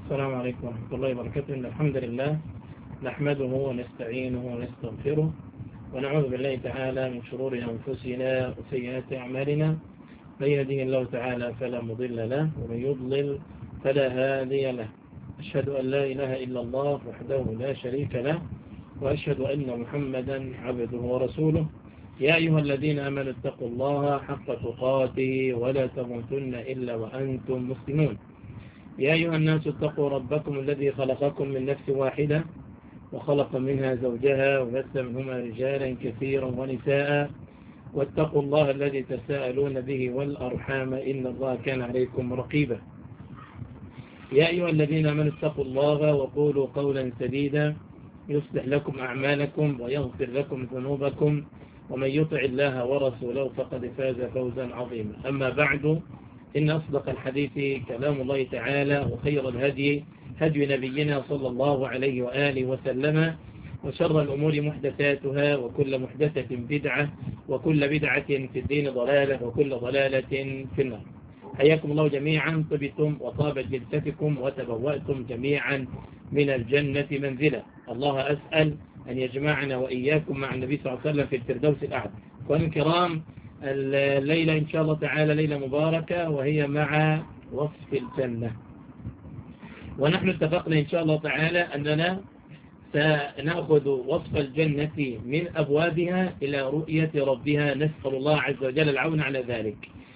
السلام عليكم ورحمة الله وبركاته إن الحمد لله نحمده ونستعينه ونستغفره ونعوذ بالله تعالى من شرور أنفسنا وسيئات أعمالنا من يهده الله تعالى فلا مضل له ومن يضلل فلا هادي له أشهد أن لا إله إلا الله وحده لا شريك له وأشهد أن محمدا عبده ورسوله يا أيها الذين آمنوا اتقوا الله حق تقاته ولا تموتن إلا وأنتم مسلمون يا أيها الناس اتقوا ربكم الذي خلقكم من نفس واحدة وخلق منها زوجها وبث منهما رجالا كثيرا ونساء واتقوا الله الذي تساءلون به والأرحام إن الله كان عليكم رقيبا يا أيها الذين آمنوا اتقوا الله وقولوا قولا سديدا يصلح لكم أعمالكم ويغفر لكم ذنوبكم ومن يطع الله ورسوله فقد فاز فوزا عظيما أما بعد إن أصدق الحديث كلام الله تعالى وخير الهدي هدي نبينا صلى الله عليه وآله وسلم وشر الأمور محدثاتها وكل محدثة بدعة وكل بدعة في الدين ضلالة وكل ضلالة في النار حياكم الله جميعا طبتم وطابت جلستكم وتبوأتم جميعا من الجنة منزلا الله أسأل أن يجمعنا وإياكم مع النبي صلى الله عليه وسلم في الفردوس الأعلى وأن الكرام الليلة إن شاء الله تعالى ليلة مباركة وهي مع وصف الجنة ونحن اتفقنا إن شاء الله تعالى أننا سنأخذ وصف الجنة من أبوابها إلى رؤية ربها نسأل الله عز وجل العون على ذلك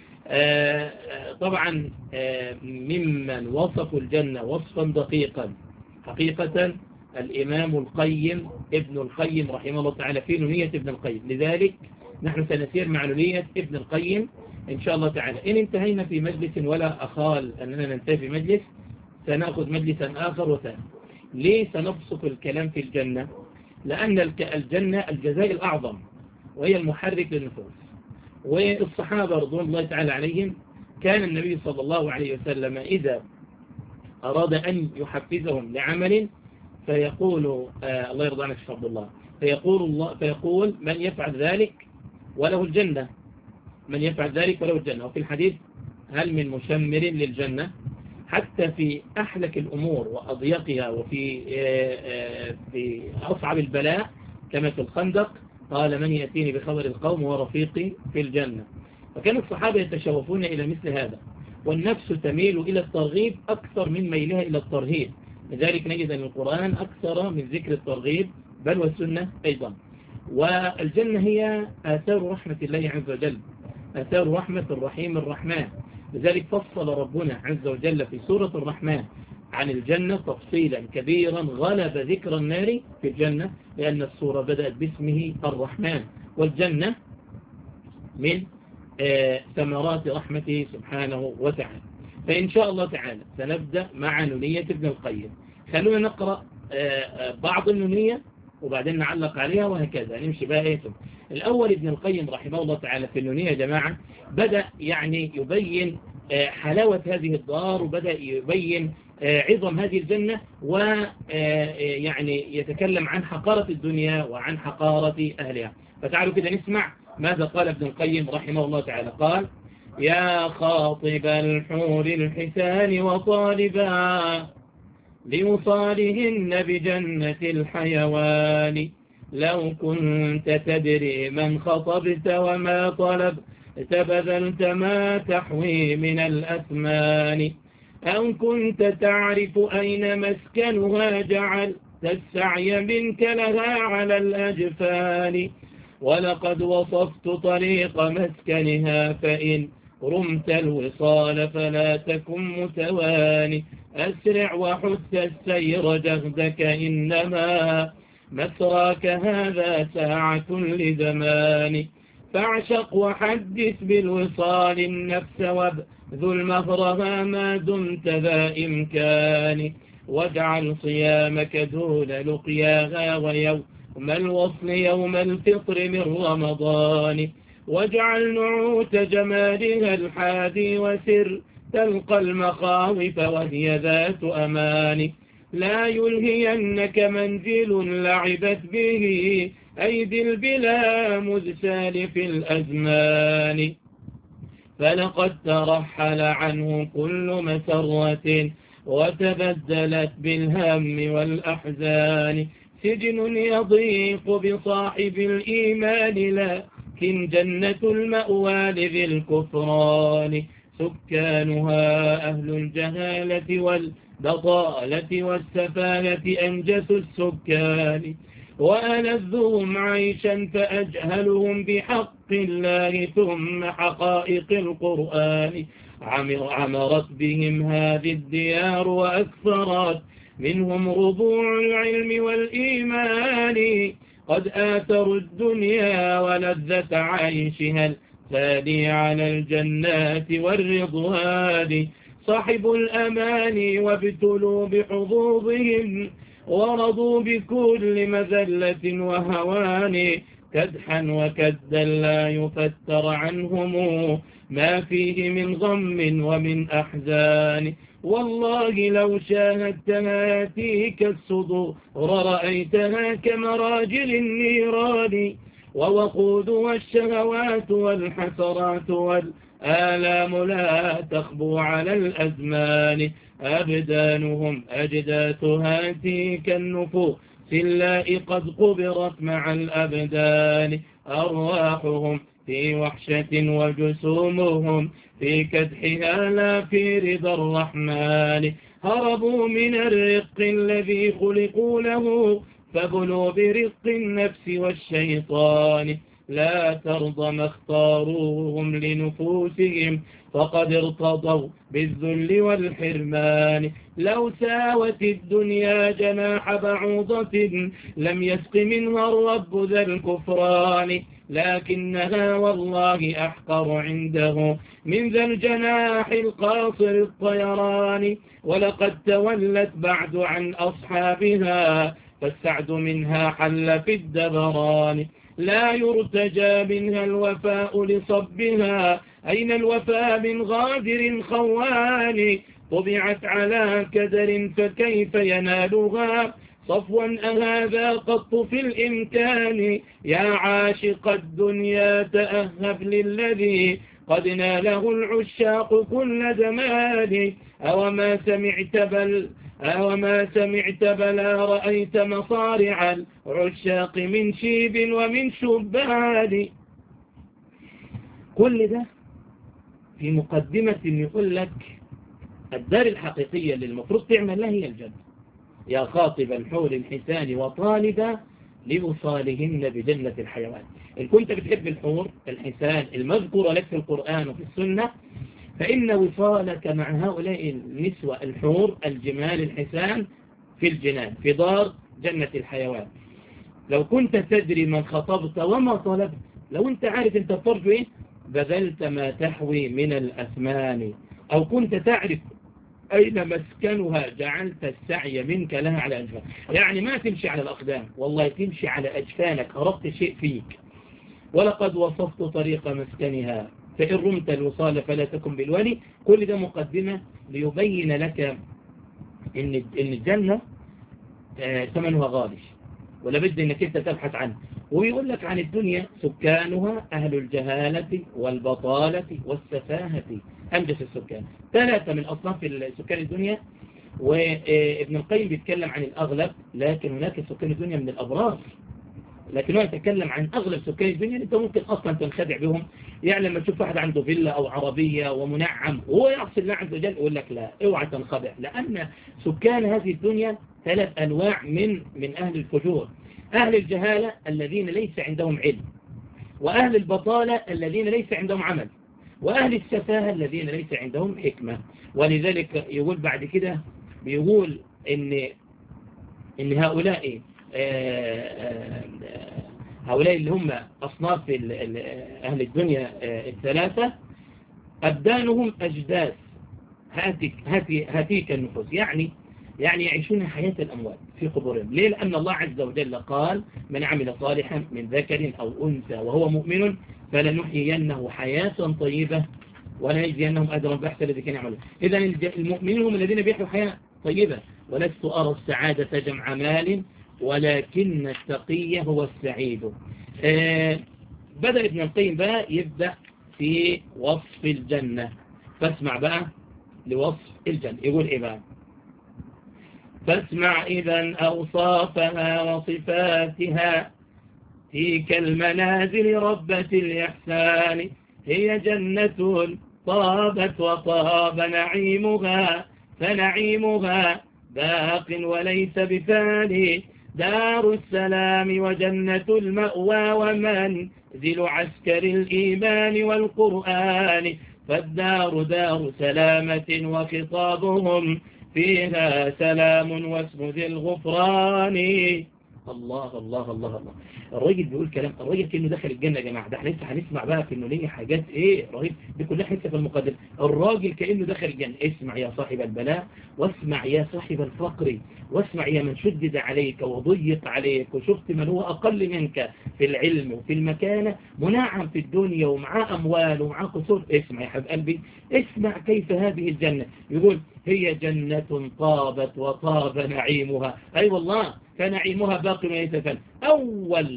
طبعا ممن وصفوا الجنة وصفا دقيقا حقيقة الإمام القيم ابن القيم رحمه الله تعالى في نونية ابن القيم لذلك نحن سنسير مع نونية ابن القيم إن شاء الله تعالى إن انتهينا في مجلس ولا أخال أننا ننتهي في مجلس سنأخذ مجلسا آخر وثاني ليه سنبسط الكلام في الجنة لأن الجنة الجزاء الأعظم وهي المحرك للنفوس والصحابة رضوان الله تعالى عليهم كان النبي صلى الله عليه وسلم إذا أراد أن يحفزهم لعمل فيقول آه الله يرضى عنك عبد الله فيقول الله فيقول من يفعل ذلك وله الجنة من يفعل ذلك وله الجنة وفي الحديث هل من مشمر للجنة حتى في أحلك الأمور وأضيقها وفي آه آه في أصعب البلاء كما في الخندق قال من يأتيني بخبر القوم ورفيقي في الجنة فكان الصحابة يتشوفون إلى مثل هذا والنفس تميل إلى الترغيب أكثر من ميلها إلى الترهيب لذلك نجد أن القرآن أكثر من ذكر الترغيب بل والسنة أيضا والجنة هي آثار رحمة الله عز وجل آثار رحمة الرحيم الرحمن لذلك فصل ربنا عز وجل في سورة الرحمن عن الجنة تفصيلا كبيرا غلب ذكر النار في الجنة لأن السورة بدأت باسمه الرحمن والجنة من ثمرات رحمته سبحانه وتعالى فإن شاء الله تعالى سنبدأ مع نونية ابن القيم خلونا نقرأ بعض النونية وبعدين نعلق عليها وهكذا نمشي بقى ايه الأول ابن القيم رحمه الله تعالى في النونية يا جماعة بدأ يعني يبين حلاوة هذه الدار وبدأ يبين عظم هذه الجنة ويعني يتكلم عن حقارة الدنيا وعن حقارة أهلها فتعالوا كده نسمع ماذا قال ابن القيم رحمه الله تعالى قال يا خاطب الحور الحسان وطالبا لوصالهن بجنة الحيوان لو كنت تدري من خطبت وما طلب تبذلت ما تحوي من الأثمان أو كنت تعرف أين مسكنها جعل السعي منك لها على الأجفان ولقد وصفت طريق مسكنها فإن رمت الوصال فلا تكن متواني أسرع وحث السير جهدك إنما مسراك هذا ساعة لزمان فاعشق وحدث بالوصال النفس وابذل مهرها ما دمت ذا إمكان واجعل صيامك دون لقياها ويوم الوصل يوم الفطر من رمضان واجعل نعوت جمالها الحادي وسر تلقى المخاوف وهي ذات أمان لا يلهينك منزل لعبت به أيدي البلا مذ سالف الأزمان فلقد ترحل عنه كل مسرة وتبدلت بالهم والأحزان سجن يضيق بصاحب الإيمان لكن جنة المأوى لذي الكفران سكانها أهل الجهالة والبطالة والسفالة أنجس السكان وألذهم عيشا فأجهلهم بحق الله ثم حقائق القرآن عمرت بهم هذه الديار وأكثرت منهم رضوع العلم والإيمان قد آثروا الدنيا ولذة عيشها الثاني على الجنات والرضوان صاحب الأمان وابتلوا بحظوظهم ورضوا بكل مذلة وهوان كدحا وكدا لا يفتر عنهم ما فيه من غم ومن أحزان والله لو شاهدت هاتيك الصدور رأيتها كمراجل النيران ووقود والشهوات والحسرات والآلام لا تخبو على الأزمان أبدانهم أجداث هاتيك النفوس الله قد قبرت مع الأبدان أرواحهم في وحشة وجسومهم في كدحها لا في رضا الرحمن هربوا من الرق الذي خلقوا له فبلوا برق النفس والشيطان لا ترضى ما اختاروهم لنفوسهم فقد ارتضوا بالذل والحرمان لو ساوت الدنيا جناح بعوضة لم يسق منها الرب ذا الكفران لكنها والله أحقر عنده من ذا الجناح القاصر الطيران ولقد تولت بعد عن أصحابها فالسعد منها حل في الدبران لا يرتجى منها الوفاء لصبها أين الوفاء من غادر خوان طبعت على كدر فكيف ينالها صفوا أهذا قط في الإمكان يا عاشق الدنيا تأهب للذي قد ناله العشاق كل زمان أو ما سمعت بل أو ما سمعت بلا رأيت مصارع العشاق من شيب ومن شبان كل ده في مقدمة يقول لك الدار الحقيقية اللي المفروض تعمل لها هي الجنة يا خاطب الحور الحسان وطالبا لوصالهن بجنة الحيوان إن كنت بتحب الحور الحسان المذكورة لك في القرآن وفي السنة فإن وصالك مع هؤلاء النسوة الحور الجمال الحسان في الجنان في دار جنة الحيوان لو كنت تدري من خطبت وما طلبت لو انت عارف انت ترجو ايه بذلت ما تحوي من الأثمان أو كنت تعرف أين مسكنها جعلت السعي منك لها على أجفان يعني ما تمشي على الأقدام والله تمشي على أجفانك أردت شيء فيك ولقد وصفت طريق مسكنها فإن رمت الوصال فلا تكن بالولي كل ده مقدمة ليبين لك إن إن الجنة ثمنها غالي ولا بد إنك أنت تبحث عنه ويقول لك عن الدنيا سكانها أهل الجهالة والبطالة والسفاهة أنجس السكان ثلاثة من أصناف سكان الدنيا وابن القيم بيتكلم عن الأغلب لكن هناك سكان الدنيا من الأبرار لكن هو يتكلم عن أغلب سكان الدنيا أنت ممكن أصلا تنخدع بهم يعني لما تشوف واحد عنده فيلا أو عربية ومنعم وهو يعصي الله عز وجل يقول لك لا اوعى تنخدع لأن سكان هذه الدنيا ثلاث أنواع من من أهل الفجور أهل الجهالة الذين ليس عندهم علم وأهل البطالة الذين ليس عندهم عمل وأهل السفاهة الذين ليس عندهم حكمة ولذلك يقول بعد كده بيقول إن إن هؤلاء هؤلاء اللي هم أصناف أهل الدنيا الثلاثة أبدانهم أجداث هاتيك, هاتي هاتيك النفوس يعني يعني يعيشون حياة الأموات في قبورهم ليه لأن الله عز وجل قال من عمل صالحا من ذكر أو أنثى وهو مؤمن فلنحيينه حياة طيبة ولنجزينهم أجرا بأحسن الذي كان يعملون إذا المؤمنين هم الذين بيحيوا حياة طيبة ولست أرى السعادة جمع مال ولكن التقي هو السعيد آه بدأ ابن القيم بقى يبدأ في وصف الجنة فاسمع بقى لوصف الجنة يقول إيه بقى فاسمع إذا أوصافها وصفاتها تلك المنازل ربة الإحسان هي جنة طابت وطاب نعيمها فنعيمها باق وليس بفاني دار السلام وجنة المأوى ومنزل عسكر الإيمان والقرآن فالدار دار سلامة وخطابهم فيها سلام واسم ذي الغفران الله الله الله الله الراجل بيقول كلام الراجل كأنه دخل الجنة يا جماعة ده احنا لسه هنسمع بقى كأنه ليه حاجات ايه رهيب دي كلها حته في المقدمة الراجل كأنه دخل الجنة اسمع يا صاحب البلاء واسمع يا صاحب الفقر واسمع يا من شدد عليك وضيق عليك وشفت من هو أقل منك في العلم وفي المكانة منعم في الدنيا ومعاه أموال ومعاه قصور اسمع يا حبيب قلبي اسمع كيف هذه الجنة يقول هي جنة طابت وطاب نعيمها أي أيوة والله فنعيمها باق وليس فن أول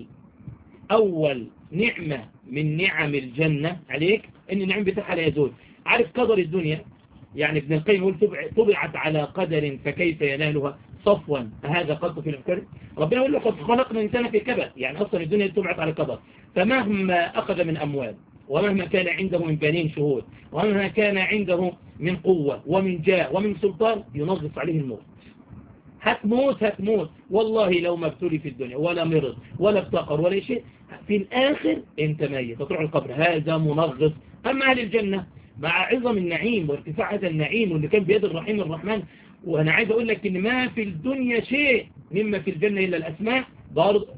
أول نعمة من نعم الجنة عليك إن النعم بتاعها لا يزول عارف قدر الدنيا يعني ابن القيم يقول طبعت على قدر فكيف ينالها صفوا هذا قصد في الافكار ربنا يقول له قد خلقنا الانسان في كبد يعني اصلا الدنيا طبعت على قدر فمهما اخذ من اموال ومهما كان عنده من بنين شهود ومهما كان عنده من قوة ومن جاه ومن سلطان ينغص عليه الموت هتموت هتموت والله لو ما ابتلي في الدنيا ولا مرض ولا افتقر ولا شيء في الآخر انت ميت تطلع القبر هذا منغص أما أهل الجنة مع عظم النعيم وارتفاع هذا النعيم واللي كان بيد الرحيم الرحمن وأنا عايز أقول لك إن ما في الدنيا شيء مما في الجنة إلا الأسماء برضه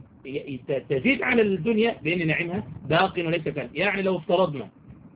تزيد على الدنيا بأن نعيمها باق وليس كان يعني لو افترضنا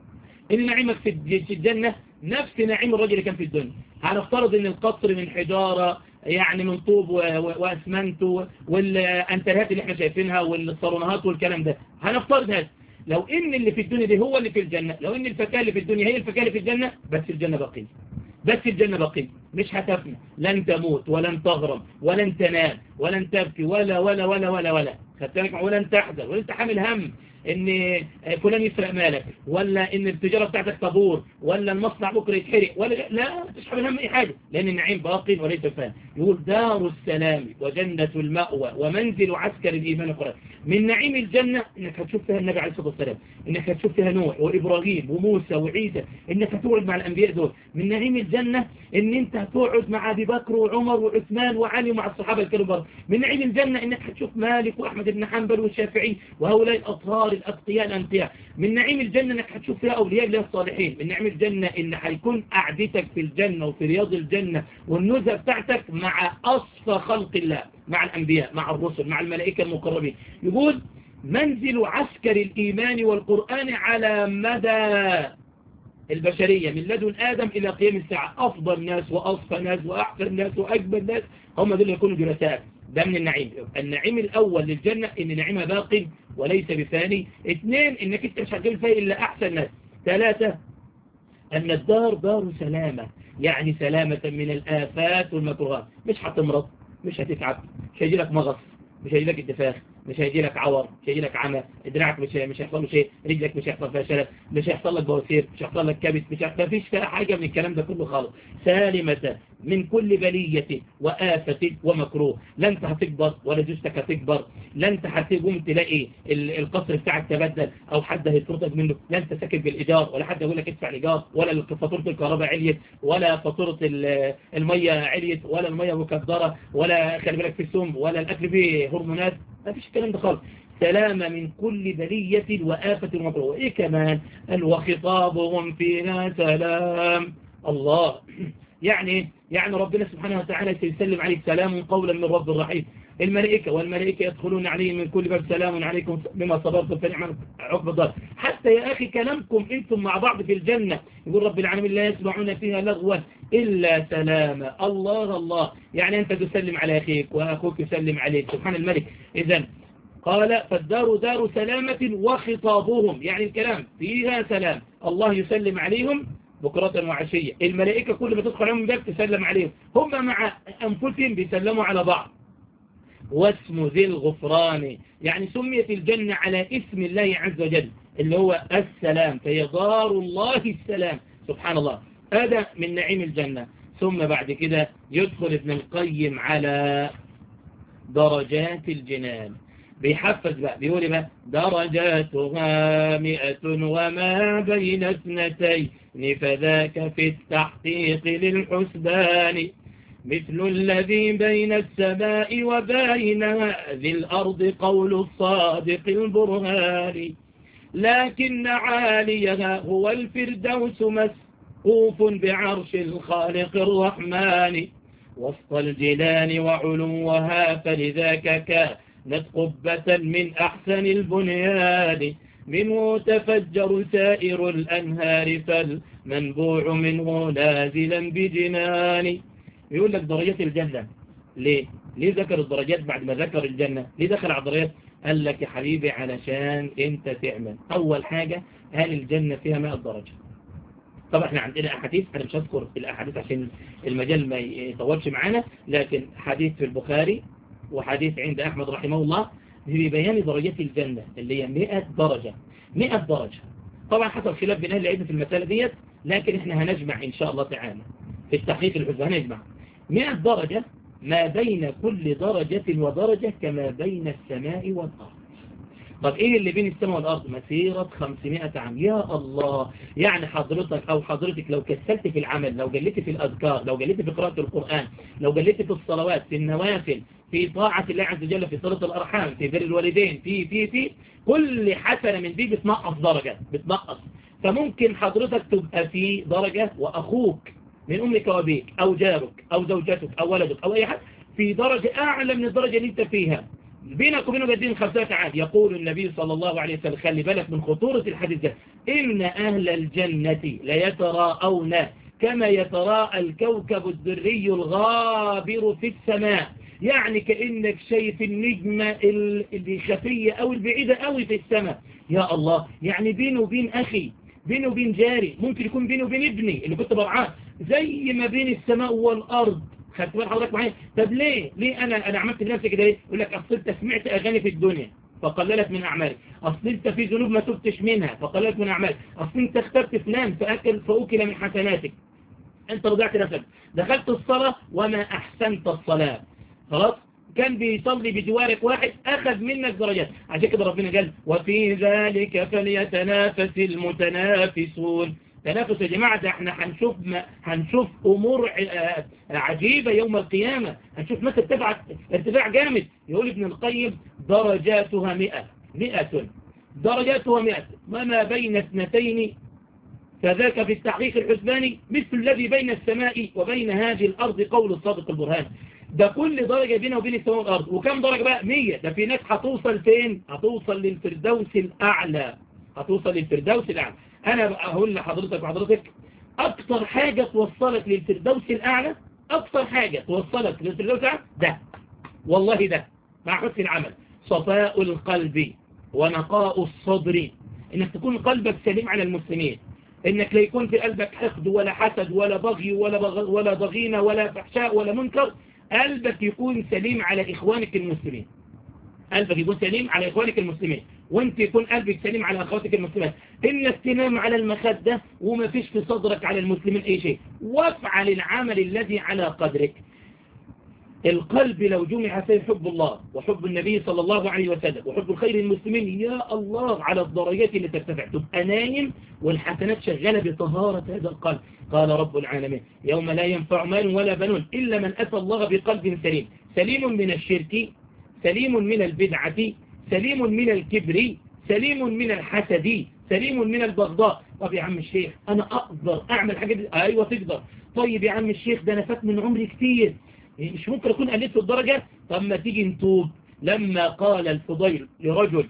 إن نعيمك في الجنة نفس نعيم الرجل اللي كان في الدنيا هنفترض إن القصر من حجارة يعني من طوب واسمنت والانترهات اللي احنا شايفينها والصالونات والكلام ده هنفترض هذا لو ان اللي في الدنيا دي هو اللي في الجنة لو ان الفكاهة اللي في الدنيا هي الفكاهة اللي في الجنة بس الجنة بقية بس الجنة بقية مش هتفنى لن تموت ولن تغرم ولن تنام ولن تبكي ولا ولا ولا ولا ولا خدت بالك ولن تحزن ولن تحمل هم ان فلان يسرق مالك ولا ان التجارة بتاعتك تبور ولا المصنع بكرة يتحرق ولا لا مش حامل هم اي حاجة لان النعيم باقي وليس فان يقول دار السلام وجنة المأوى ومنزل عسكر الايمان القرآن من نعيم الجنة انك هتشوف فيها النبي عليه الصلاة والسلام انك هتشوف فيها نوح وابراهيم وموسى وعيسى انك هتقعد مع الانبياء دول من نعيم الجنة ان انت هتقعد مع ابي بكر وعمر وعثمان وعلي ومع الصحابة الكرام من نعيم الجنة انك هتشوف مالك واحمد بن حنبل والشافعي وهؤلاء الاطهار الاتقياء الانقياء من نعيم الجنة انك هتشوف فيها اولياء الله الصالحين من نعيم الجنة ان هيكون قعدتك في الجنة وفي رياض الجنة والنزهة بتاعتك مع اصفى خلق الله مع الانبياء مع الرسل مع الملائكة المقربين يقول منزل عسكر الإيمان والقرآن على مدى البشرية من لدن آدم إلى قيام الساعة أفضل ناس وأصفى ناس وأحسن ناس وأجمل ناس هم دول يكونوا جلساء ده من النعيم النعيم الأول للجنة إن نعيمها باق وليس بثاني اثنين إنك انت مش هتجيب فيها إلا أحسن ناس ثلاثة أن الدار دار سلامة يعني سلامة من الآفات والمكروهات مش هتمرض مش هتتعب مش هيجي لك مغص مش هيجي لك انتفاخ مش هيجي لك عور مش هيجي لك عمى دراعك مش مش هيحصل له شيء رجلك مش هيحصل فيها شلل مش هيحصل لك بواسير مش هيحصل لك كبد مش ما فيش فيها حاجة من الكلام ده كله خالص سالمة من كل بلية وآفة ومكروه لا انت هتكبر ولا جثتك هتكبر لا انت هتقوم تلاقي القصر بتاعك تبدل او حد هيطردك منه لا انت ساكن بالايجار ولا حد يقول لك ادفع الايجار ولا فاتوره الكهرباء عليت ولا فاتوره الميه عليت ولا الميه مكدره ولا خلي بالك في السم ولا الاكل فيه هرمونات ما فيش الكلام ده خالص سلامة من كل بلية وآفة ومكروه وإيه كمان قال وخطابهم فيها سلام الله يعني يعني ربنا سبحانه وتعالى سيسلم عليك سلام قولا من رب الرحيم الملائكة والملائكة يدخلون عليهم من كل باب سلام عليكم بما صبرتم فنعم عقب الدار حتى يا أخي كلامكم أنتم مع بعض في الجنة يقول رب العالمين لا يسمعون فيها لغوا إلا سلاما الله الله يعني أنت تسلم على أخيك وأخوك يسلم عليك سبحان الملك إذا قال فالدار دار سلامة وخطابهم يعني الكلام فيها سلام الله يسلم عليهم بكرة وعشية الملائكة كل ما تدخل عليهم باب تسلم عليهم هم مع أنفسهم بيسلموا على بعض واسم ذي الغفران يعني سميت الجنة على اسم الله عز وجل اللي هو السلام فهي دار الله السلام سبحان الله هذا من نعيم الجنة ثم بعد كده يدخل ابن القيم على درجات الجنان بيحفز بقى بيقول بقى درجاتها مئة وما بين اثنتين فذاك في التحقيق للحسبان مثل الذي بين السماء وبين ذي الأرض قول الصادق البرهان لكن عاليها هو الفردوس مسقوف بعرش الخالق الرحمن وسط الجنان وعلوها فلذاك كانت قبة من أحسن البنيان منه تفجر سائر الأنهار فالمنبوع منه نازلا بجنان يقول لك درجات الجنة ليه؟ ليه ذكر الدرجات بعد ما ذكر الجنة؟ ليه دخل على الدرجات؟ قال لك يا حبيبي علشان انت تعمل أول حاجة هل الجنة فيها 100 درجة طبعا احنا عندنا أحاديث أنا مش هذكر الأحاديث عشان المجال ما يطولش معانا لكن حديث في البخاري وحديث عند أحمد رحمه الله ببيان درجات الجنة اللي هي 100 درجة 100 درجة طبعا حصل خلاف بين أهل العلم في المسألة ديت لكن احنا هنجمع إن شاء الله تعالى في التحقيق الحزب هنجمع 100 درجة ما بين كل درجة ودرجة كما بين السماء والأرض طب ايه اللي بين السماء والأرض مسيرة 500 عام يا الله يعني حضرتك او حضرتك لو كسلت في العمل لو جلت في الأذكار لو جلت في قراءة القرآن لو جلت في الصلوات في النوافل في طاعة الله عز وجل في صلة الأرحام في بر الوالدين في في في كل حسنة من دي بتنقص درجة بتنقص فممكن حضرتك تبقى في درجة وأخوك من أمك وأبيك أو جارك أو زوجتك أو ولدك أو أي حد في درجة أعلى من الدرجة اللي أنت فيها بينك وبينه قدين خمسات عاد يقول النبي صلى الله عليه وسلم خلي بالك من خطورة الحديث ده إن أهل الجنة ليتراءون كما يتراءى الكوكب الذري الغابر في السماء يعني كأنك شايف النجمة الخفية أو البعيدة أوي في السماء يا الله يعني بينه وبين أخي بينه وبين جاري ممكن يكون بينه وبين ابني اللي كنت برعاه زي ما بين السماء والأرض خدت بال حضرتك معايا طب ليه ليه انا انا عملت لنفسي كده ليه يقول لك اصل انت سمعت اغاني في الدنيا فقللت من اعمالك اصل انت في ذنوب ما تبتش منها فقللت من اعمالك اصل انت اخترت فلان فاكل فاكل من حسناتك انت رضعت نفسك دخلت الصلاة وما احسنت الصلاة خلاص كان بيصلي بجوارك واحد أخذ منك درجات عشان كده ربنا قال وفي ذلك فليتنافس المتنافسون تنافس يا جماعة ده احنا هنشوف ما هنشوف أمور عجيبة يوم القيامة هنشوف مثل ارتفاع ارتفاع جامد يقول ابن القيم درجاتها مئة مئة درجاتها مئة وما بين اثنتين فذاك في التحقيق الحسباني مثل الذي بين السماء وبين هذه الأرض قول الصادق البرهان ده كل درجة بينه وبين السماء والأرض وكم درجة بقى مية ده في ناس هتوصل فين هتوصل للفردوس الأعلى هتوصل للفردوس الأعلى أنا أقول لحضرتك وحضرتك أكتر حاجة توصلك للفردوس الأعلى أكتر حاجة توصلك للفردوس الأعلى ده والله ده مع حسن العمل صفاء القلب ونقاء الصدر إنك تكون قلبك سليم على المسلمين إنك لا يكون في قلبك حقد ولا حسد ولا بغي ولا بغ ولا ضغينة ولا فحشاء ولا منكر قلبك يكون سليم على إخوانك المسلمين قلبك يكون سليم على إخوانك المسلمين وانت يكون قلبك سليم على أخواتك المسلمات إنك تنام على المخدة وما فيش في صدرك على المسلمين أي شيء وافعل العمل الذي على قدرك القلب لو جمع فيه حب الله وحب النبي صلى الله عليه وسلم وحب الخير المسلمين يا الله على الدرجات اللي ترتفع تبقى نايم والحسنات شغالة بطهارة هذا القلب قال رب العالمين يوم لا ينفع مال ولا بنون إلا من أتى الله بقلب سليم سليم من الشرك سليم من البدعة سليم من الكبر سليم من الحسد سليم من البغضاء طب يا عم الشيخ أنا أقدر أعمل حاجة دي أيوة تقدر طيب يا عم الشيخ ده أنا فات من عمري كتير مش ممكن أكون قلت في الدرجة طب ما تيجي نتوب لما قال الفضيل لرجل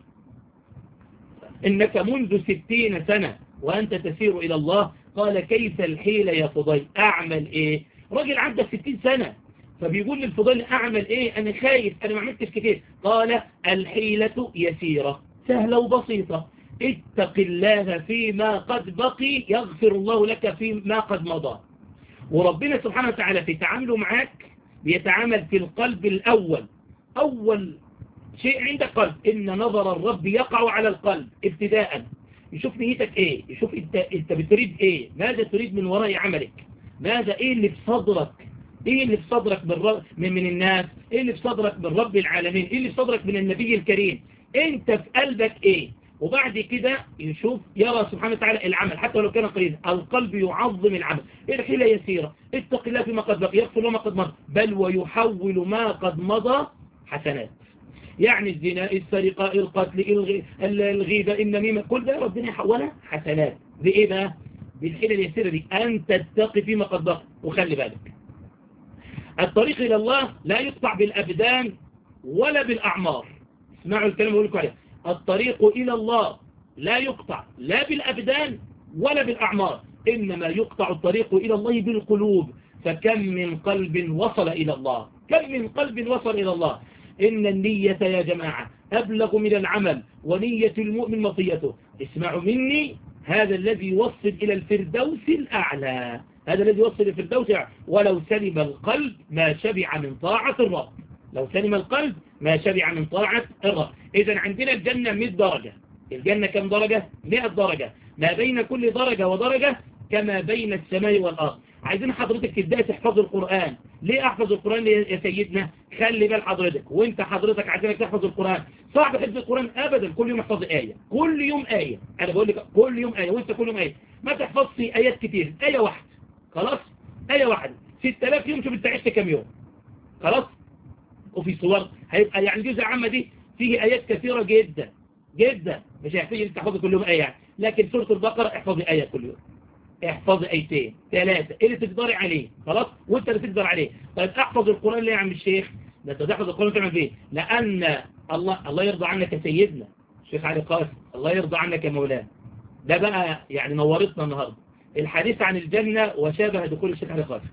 إنك منذ ستين سنة وأنت تسير إلى الله قال كيف الحيلة يا فضيل أعمل إيه راجل عدى ستين سنة فبيقول للفضيل أعمل إيه أنا خايف أنا ما عملتش كتير قال الحيلة يسيرة سهلة وبسيطة اتق الله فيما قد بقي يغفر الله لك فيما قد مضى وربنا سبحانه وتعالى في تعامله معاك بيتعامل في القلب الأول أول شيء عندك قلب إن نظر الرب يقع على القلب ابتداء يشوف نيتك إيه يشوف أنت, انت بتريد إيه ماذا تريد من وراء عملك ماذا ايه اللي في صدرك ايه اللي في صدرك بالرب من, من الناس ايه اللي في صدرك من رب العالمين ايه اللي في صدرك من النبي الكريم انت في قلبك ايه وبعد كده يشوف يرى سبحانه وتعالى العمل حتى ولو كان قليلا القلب يعظم العمل الحيلة يسيرة اتق الله فيما قد بقي يغفر ما قد مضى بل ويحول ما قد مضى حسنات يعني الزنا السرقة القتل الغيبة النميمة كل ده ربنا يحولها حسنات بإيه بقى بالحيلة اليسيرة دي أن تتقي فيما قد بقي وخلي بالك الطريق إلى الله لا يقطع بالأبدان ولا بالأعمار اسمعوا الكلام اللي لكم عليه الطريق إلى الله لا يقطع لا بالأبدان ولا بالأعمار إنما يقطع الطريق إلى الله بالقلوب فكم من قلب وصل إلى الله كم من قلب وصل إلى الله إن النية يا جماعة أبلغ من العمل ونية المؤمن مطيته اسمعوا مني هذا الذي يوصل إلى الفردوس الأعلى هذا الذي يوصل إلى الفردوس الأعلى ولو سلم القلب ما شبع من طاعة الرب لو سلم القلب ما شبع من طاعة الرب إذا عندنا الجنة 100 درجة الجنة كم درجة 100 درجة ما بين كل درجة ودرجة كما بين السماء والأرض عايزين حضرتك تبدأ تحفظ القرآن ليه أحفظ القرآن يا سيدنا خلي بال حضرتك وانت حضرتك عايزينك تحفظ القرآن صعب حفظ القرآن أبدا كل يوم احفظ آية كل يوم آية أنا بقول لك كل يوم آية وانت كل يوم آية ما تحفظش آيات كتير آية واحدة خلاص آية واحدة 6000 يوم شوف انت عشت كم يوم خلاص وفي صور هيبقى يعني جزء عامة دي فيه آيات كثيرة جدا جدا مش هيحتاج انت تحفظ كل يوم آية يعني. لكن سورة البقرة احفظي آية كل يوم احفظ ايتين ثلاثة اللي تقدري عليه خلاص وانت اللي تقدر عليه طيب احفظ القرآن ليه يا عم الشيخ ده انت تحفظ القرآن تعمل فيه لان الله الله يرضى عنك يا سيدنا الشيخ علي قاسم الله يرضى عنك يا مولانا ده بقى يعني نورتنا النهاردة الحديث عن الجنة وشابه دخول الشيخ علي قاسم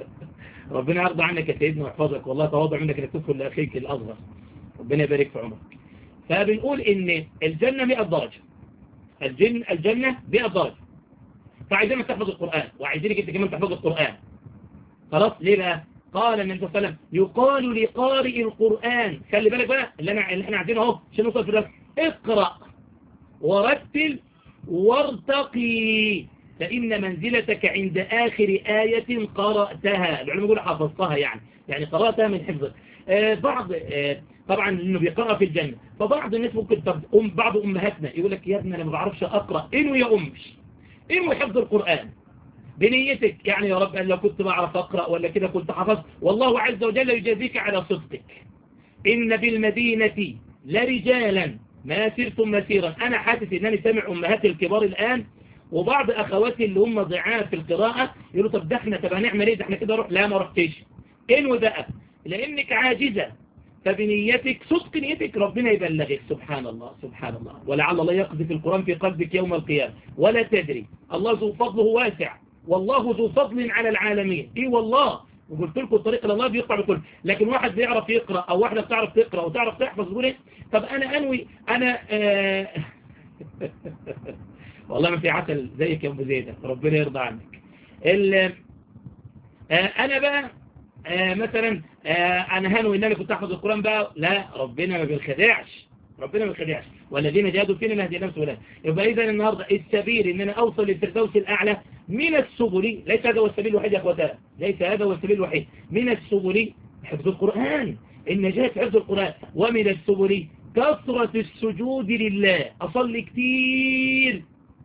ربنا يرضى عنك يا سيدنا ويحفظك والله تواضع منك انك تدخل لاخيك الاصغر ربنا يبارك في عمرك فبنقول ان الجنة 100 درجة الجن الجنة 100 درجة فعايزينك تحفظ القرآن وعايزينك انت كمان تحفظ القرآن خلاص ليه بقى قال النبي صلى الله عليه وسلم يقال لقارئ القرآن خلي بالك بقى اللي, أنا اللي احنا عايزينه اهو عشان نوصل في ده اقرأ ورتل وارتقي فإن منزلتك عند آخر آية قرأتها العلماء يقولوا حفظتها يعني يعني قرأتها من حفظك آه بعض آه طبعا انه بيقرأ في الجنة فبعض الناس ممكن طب أم بعض أمهاتنا يقول لك يا ابني أنا ما بعرفش أقرأ إنه يا أمش إنه حفظ القرآن بنيتك يعني يا رب لو كنت بعرف أقرأ ولا كده كنت حفظ والله عز وجل يجازيك على صدقك إن بالمدينة لرجالا ما سرتم مسيرا أنا حاسس إنني سامع أمهات الكبار الآن وبعض أخواتي اللي هم ضعاف في القراءة يقولوا طب ده احنا طب هنعمل ايه ده احنا كده روح لا ما رحتش انو بقى لانك عاجزة فبنيتك صدق نيتك ربنا يبلغك سبحان الله سبحان الله ولعل الله يقذف القرآن في قلبك يوم القيامة ولا تدري الله ذو فضله واسع والله ذو فضل على العالمين ايه والله وقلت لكم الطريق الى الله بيقطع بكل لكن واحد بيعرف يقرأ او واحدة بتعرف تقرأ وتعرف تحفظ تقول ايه طب انا انوي انا آه والله ما في عسل زيك يا ابو زيدة ربنا يرضى عنك آه انا بقى آه مثلا آه انا هنوي ان انا كنت احفظ القرآن بقى لا ربنا ما بيخدعش ربنا ما بيخدعش والذين جاهدوا فينا نهدي نفسه ولا يبقى اذا النهارده السبيل ان انا اوصل للفردوس الاعلى من السبل ليس هذا هو السبيل الوحيد يا اخواتنا ليس هذا هو السبيل الوحيد من السبل حفظ القرآن النجاة في حفظ القرآن ومن السبل كثرة السجود لله أصلي كتير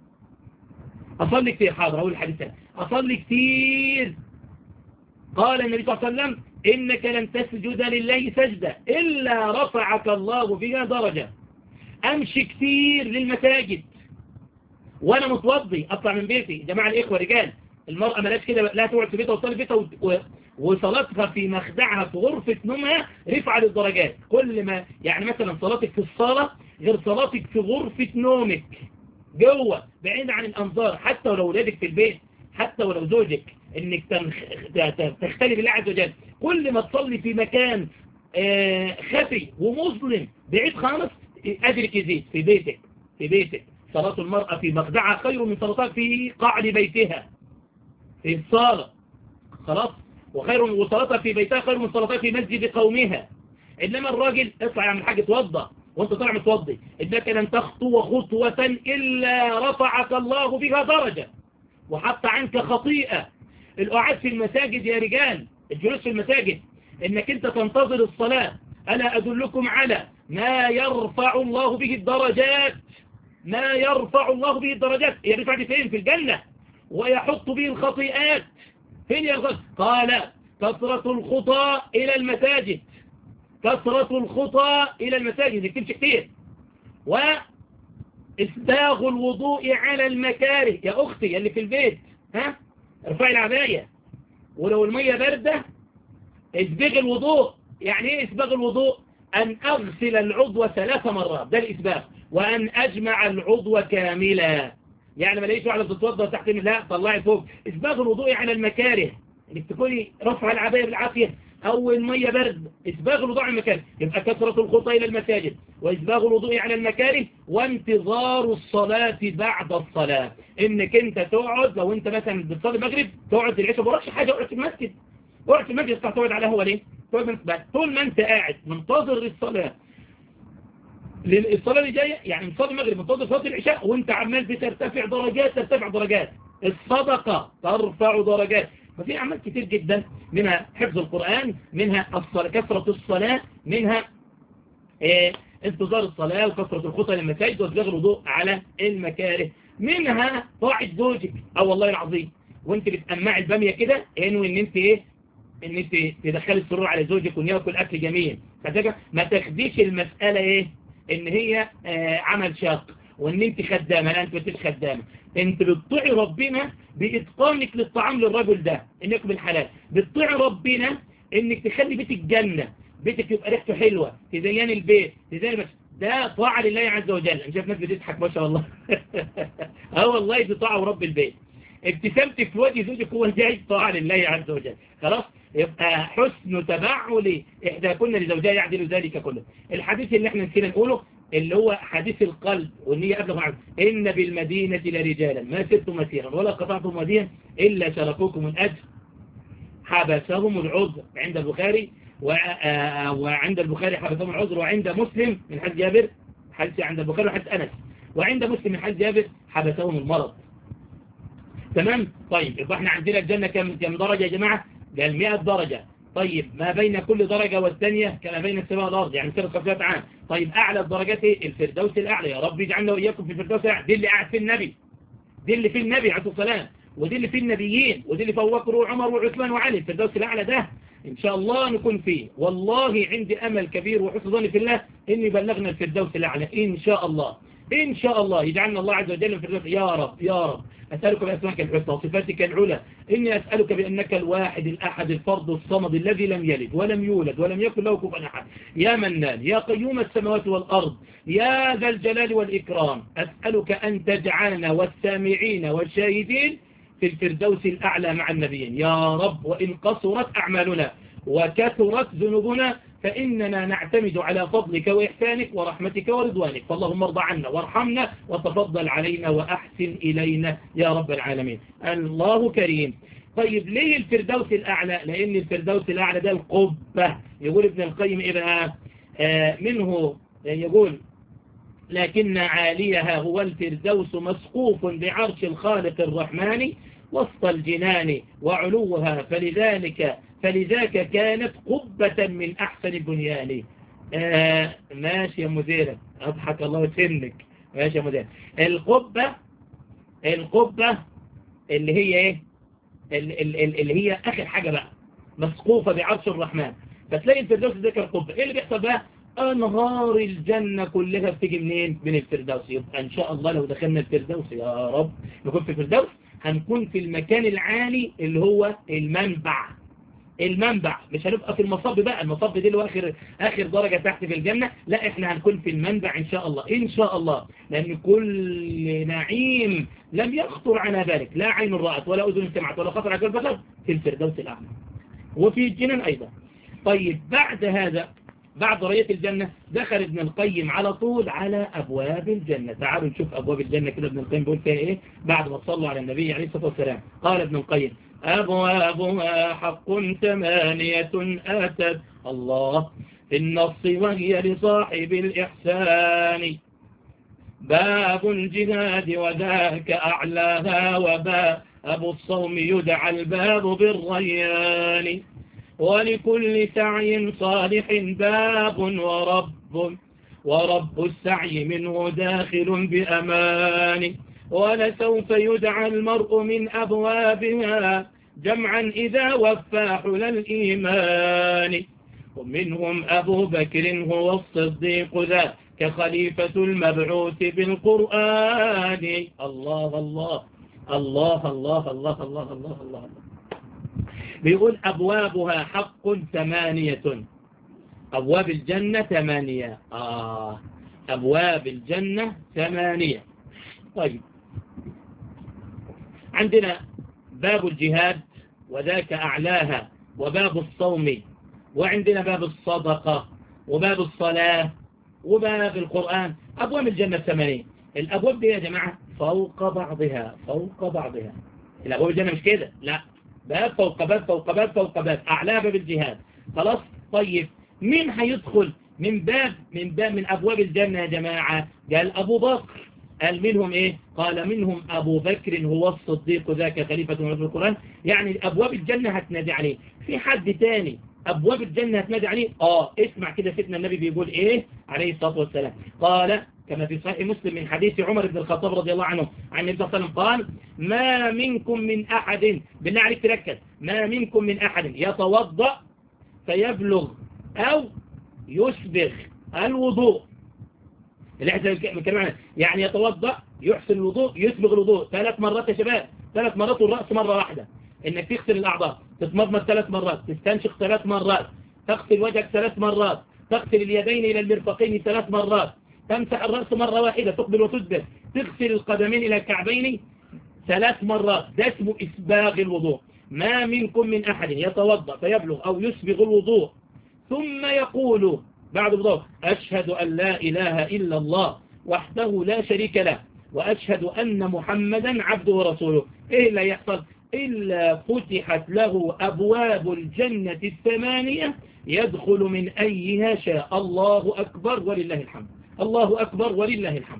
أصلي كتير حاضر أقول الحديث أصلي كتير قال النبي صلى الله عليه وسلم إنك لن تسجد لله سجدة إلا رفعك الله فيها درجة أمشي كتير للمساجد وأنا متوضي أطلع من بيتي جماعة الإخوة رجال المرأة ملاش كده لا تقعد في بيتها وتصلي بيتها و... و... وصلاتها في مخدعها في غرفة نومها رفع للدرجات كل ما يعني مثلا صلاتك في الصالة غير صلاتك في غرفة نومك جوه بعيد عن الأنظار حتى ولو ولادك في البيت حتى ولو زوجك انك تنخ... تختلي بالله عز وجل كل ما تصلي في مكان آه خفي ومظلم بعيد خالص أجرك يزيد في بيتك في بيتك صلاة المرأة في مخدعها خير من صلاتها في قعر بيتها في الصالة خلاص وخير وصلاتها في بيتها خير من صلاتها في مسجد قومها إنما الراجل اطلع يعمل حاجة توضى وانت طالع متوضي إنك لن تخطو خطوة إلا رفعك الله بها درجة وحط عنك خطيئة القعاد في المساجد يا رجال الجلوس في المساجد انك انت تنتظر الصلاة ألا أدلكم على ما يرفع الله به الدرجات ما يرفع الله به الدرجات يرفع دي فين في الجنة ويحط به الخطيئات فين يرفع قال كثرة الخطى إلى المساجد كثرة الخطى إلى المساجد تمشي كتير وإسباغ الوضوء على المكاره يا أختي اللي في البيت ها ارفعي العباية ولو المية باردة اسباغ الوضوء يعني ايه اسباغ الوضوء أن أغسل العضو ثلاث مرات ده الإسباغ وأن أجمع العضو كاملا يعني ما لقيش واحدة بتتوضى تحت لا طلعي فوق اسباغ الوضوء على المكاره انك تكوني رفع العباية بالعافية أو المية برد إسباغ الوضوء على المكاره يبقى كثرة الخطى إلى المساجد وإسباغ الوضوء على المكاره وانتظار الصلاة بعد الصلاة إنك أنت تقعد لو أنت مثلا بتصلي المغرب تقعد العشاء ما وراكش حاجة اقعد في المسجد اقعد في المسجد تقعد على هو ليه؟ طول ما أنت قاعد منتظر الصلاة الصلاة اللي جاية يعني مصلي المغرب منتظر صلاة العشاء وانت عمال بترتفع درجات ترتفع درجات الصدقة ترفع درجات ففي أعمال كتير جدا منها حفظ القرآن منها الصلاة كثرة الصلاة منها اه انتظار الصلاة وكثرة الخطى للمساجد وإسباغ الوضوء على المكاره منها طاعة زوجك اه والله العظيم وانت بتأمع البامية كده انه ان انت ايه ان انت تدخلي السرور على زوجك وان ياكل اكل جميل فكده ما تاخديش المسألة ايه ان هي اه عمل شاق وان انت خدامة لا انت مش خدامة انت بتطيعي ربنا باتقانك للطعام للرجل ده انك بالحلال بتطيعي ربنا انك تخلي بيتك جنة بيتك يبقى ريحته حلوة تزين البيت تزين المسجد ده طاعة لله عز وجل انا شايف ناس بتضحك ما شاء الله اه والله دي طاعة ورب البيت ابتسامتك في وجه زوجك هو جاي طاعة لله عز وجل خلاص يبقى حسن تبعل إحدى كنا لزوجها يعدل ذلك كله الحديث اللي احنا نسينا نقوله اللي هو حديث القلب والنية أبلغ عنه إن بالمدينة لرجالا ما سرتم مسيرا ولا قطعتم وديا إلا شركوكم الأجر حبسهم العذر عند البخاري وعند البخاري حبسهم العذر وعند مسلم من حديث جابر حديث عند البخاري وحديث أنس وعند مسلم من حديث جابر حبسهم المرض تمام طيب يبقى احنا عندنا الجنة كم كم درجة يا جماعة قال 100 درجة طيب ما بين كل درجة والثانية كما بين السماء والأرض يعني سيرة خمسات عام طيب أعلى الدرجات ايه الفردوس الأعلى يا رب يجعلنا وإياكم في الفردوس الأعلى دي اللي قاعد في النبي دي اللي في النبي عليه الصلاة والسلام ودي اللي في النبيين ودي اللي في أبو بكر وعمر وعثمان وعلي الفردوس الأعلى ده إن شاء الله نكون فيه والله عندي أمل كبير وحسن ظني في الله إن يبلغنا الفردوس الأعلى إن شاء الله إن شاء الله يجعلنا الله عز وجل في الفردوس يا رب يا رب أسألك بأسمائك الحسنى وصفاتك العلى إني أسألك بأنك الواحد الأحد الفرد الصمد الذي لم يلد ولم يولد ولم يكن له كفوا أحد يا منان يا قيوم السماوات والأرض يا ذا الجلال والإكرام أسألك أن تجعلنا والسامعين والشاهدين في الفردوس الأعلى مع النبيين يا رب وإن قصرت أعمالنا وكثرت ذنوبنا فإننا نعتمد على فضلك وإحسانك ورحمتك ورضوانك فاللهم ارضى عنا وارحمنا وتفضل علينا وأحسن إلينا يا رب العالمين الله كريم طيب ليه الفردوس الأعلى لأن الفردوس الأعلى ده القبة يقول ابن القيم إيه بقى آه منه يقول لكن عاليها هو الفردوس مسقوف بعرش الخالق الرحمن وسط الجنان وعلوها فلذلك فلذاك كانت قبة من أحسن البنيان آه ماشي يا مديرة أضحك الله سنك ماشي يا مديرة القبة القبة اللي هي ايه اللي هي آخر حاجة بقى مسقوفة بعرش الرحمن فتلاقي الفردوس ذكر القبة ايه اللي بيحصل بقى أنهار الجنة كلها بتيجي منين من الفردوس يبقى إن شاء الله لو دخلنا الفردوس يا رب نكون في الفردوس هنكون في المكان العالي اللي هو المنبع المنبع مش هنبقى في المصب بقى المصب دي اللي هو آخر, آخر درجة تحت في الجنة لا احنا هنكون في المنبع إن شاء الله إن شاء الله لأن كل نعيم لم يخطر على ذلك لا عين رأت ولا أذن سمعت ولا خطر على البشر في الفردوس الأعلى وفي الجنان أيضا طيب بعد هذا بعد رؤية الجنة دخل ابن القيم على طول على أبواب الجنة تعالوا نشوف أبواب الجنة كده ابن القيم بيقول فيها إيه بعد ما صلوا على النبي عليه الصلاة والسلام قال ابن القيم أبوابها حق ثمانية آتت الله في النص وهي لصاحب الإحسان باب الجهاد وذاك أعلاها وباب أبو الصوم يدعى الباب بالريان ولكل سعي صالح باب ورب ورب السعي منه داخل بأمان ولسوف يدعى المرء من أبوابها جمعا إذا وفى حل الإيمان ومنهم أبو بكر هو الصديق ذا كخليفة المبعوث بالقرآن الله الله الله الله الله الله الله الله بيقول أبوابها حق ثمانية أبواب الجنة ثمانية آه أبواب الجنة ثمانية طيب عندنا باب الجهاد وذاك أعلاها وباب الصوم وعندنا باب الصدقة وباب الصلاة وباب القرآن أبواب الجنة الثمانية الأبواب دي يا جماعة فوق بعضها فوق بعضها الأبواب الجنة مش كده لا باب فوق باب فوق باب فوق باب أعلاها باب الجهاد خلاص طيب مين هيدخل من باب من باب من أبواب الجنة يا جماعة قال أبو بكر قال منهم إيه قال منهم أبو بكر هو الصديق ذاك خليفة من القرآن يعني أبواب الجنة هتنادي عليه في حد تاني أبواب الجنة هتنادي عليه آه اسمع كده سيدنا النبي بيقول إيه عليه الصلاة والسلام قال كما في صحيح مسلم من حديث عمر بن الخطاب رضي الله عنه عن النبي صلى الله عليه وسلم قال ما منكم من أحد بالله عليك تركز ما منكم من أحد يتوضأ فيبلغ أو يسبغ الوضوء اللي احنا بنتكلم عنه يعني يتوضأ يحسن الوضوء يسبغ الوضوء ثلاث مرات يا شباب ثلاث مرات والرأس مرة واحدة انك تغسل الأعضاء تتمضمض ثلاث مرات تستنشق ثلاث مرات تغسل وجهك ثلاث مرات تغسل اليدين إلى المرفقين ثلاث مرات تمسح الرأس مرة واحدة تقبل وتدبر تغسل القدمين إلى الكعبين ثلاث مرات ده اسمه إسباغ الوضوء ما منكم من أحد يتوضأ فيبلغ أو يسبغ الوضوء ثم يقول بعد الوضوء أشهد أن لا إله إلا الله وحده لا شريك له وأشهد أن محمدا عبده ورسوله إيه اللي يحصل إلا فتحت له أبواب الجنة الثمانية يدخل من أيها شاء الله أكبر ولله الحمد الله أكبر ولله الحمد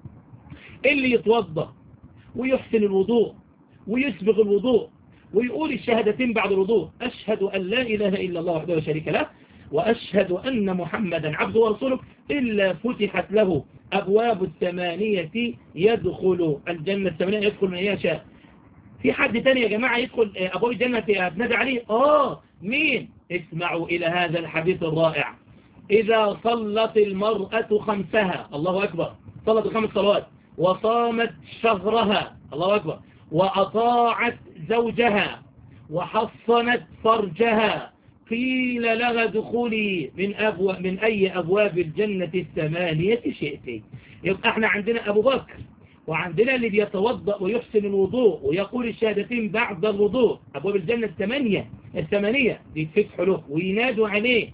اللي يتوضأ ويحسن الوضوء ويسبغ الوضوء ويقول الشهادتين بعد الوضوء أشهد أن لا إله إلا الله وحده لا شريك له وأشهد أن محمدا عبده ورسوله إلا فتحت له أبواب الثمانية يدخل الجنة الثمانية يدخل من يشاء في حد تاني يا جماعة يدخل أبواب الجنة بنادى عليه آه مين اسمعوا إلى هذا الحديث الرائع إذا صلت المرأة خمسها الله أكبر صلت الخمس صلوات وصامت شهرها الله أكبر وأطاعت زوجها وحصنت فرجها قيل لها دخولي من, أبو من أي أبواب الجنة الثمانية شئت يبقى احنا عندنا أبو بكر وعندنا اللي بيتوضأ ويحسن الوضوء ويقول الشهادتين بعد الوضوء أبواب الجنة الثمانية الثمانية بيتفتحوا له وينادوا عليه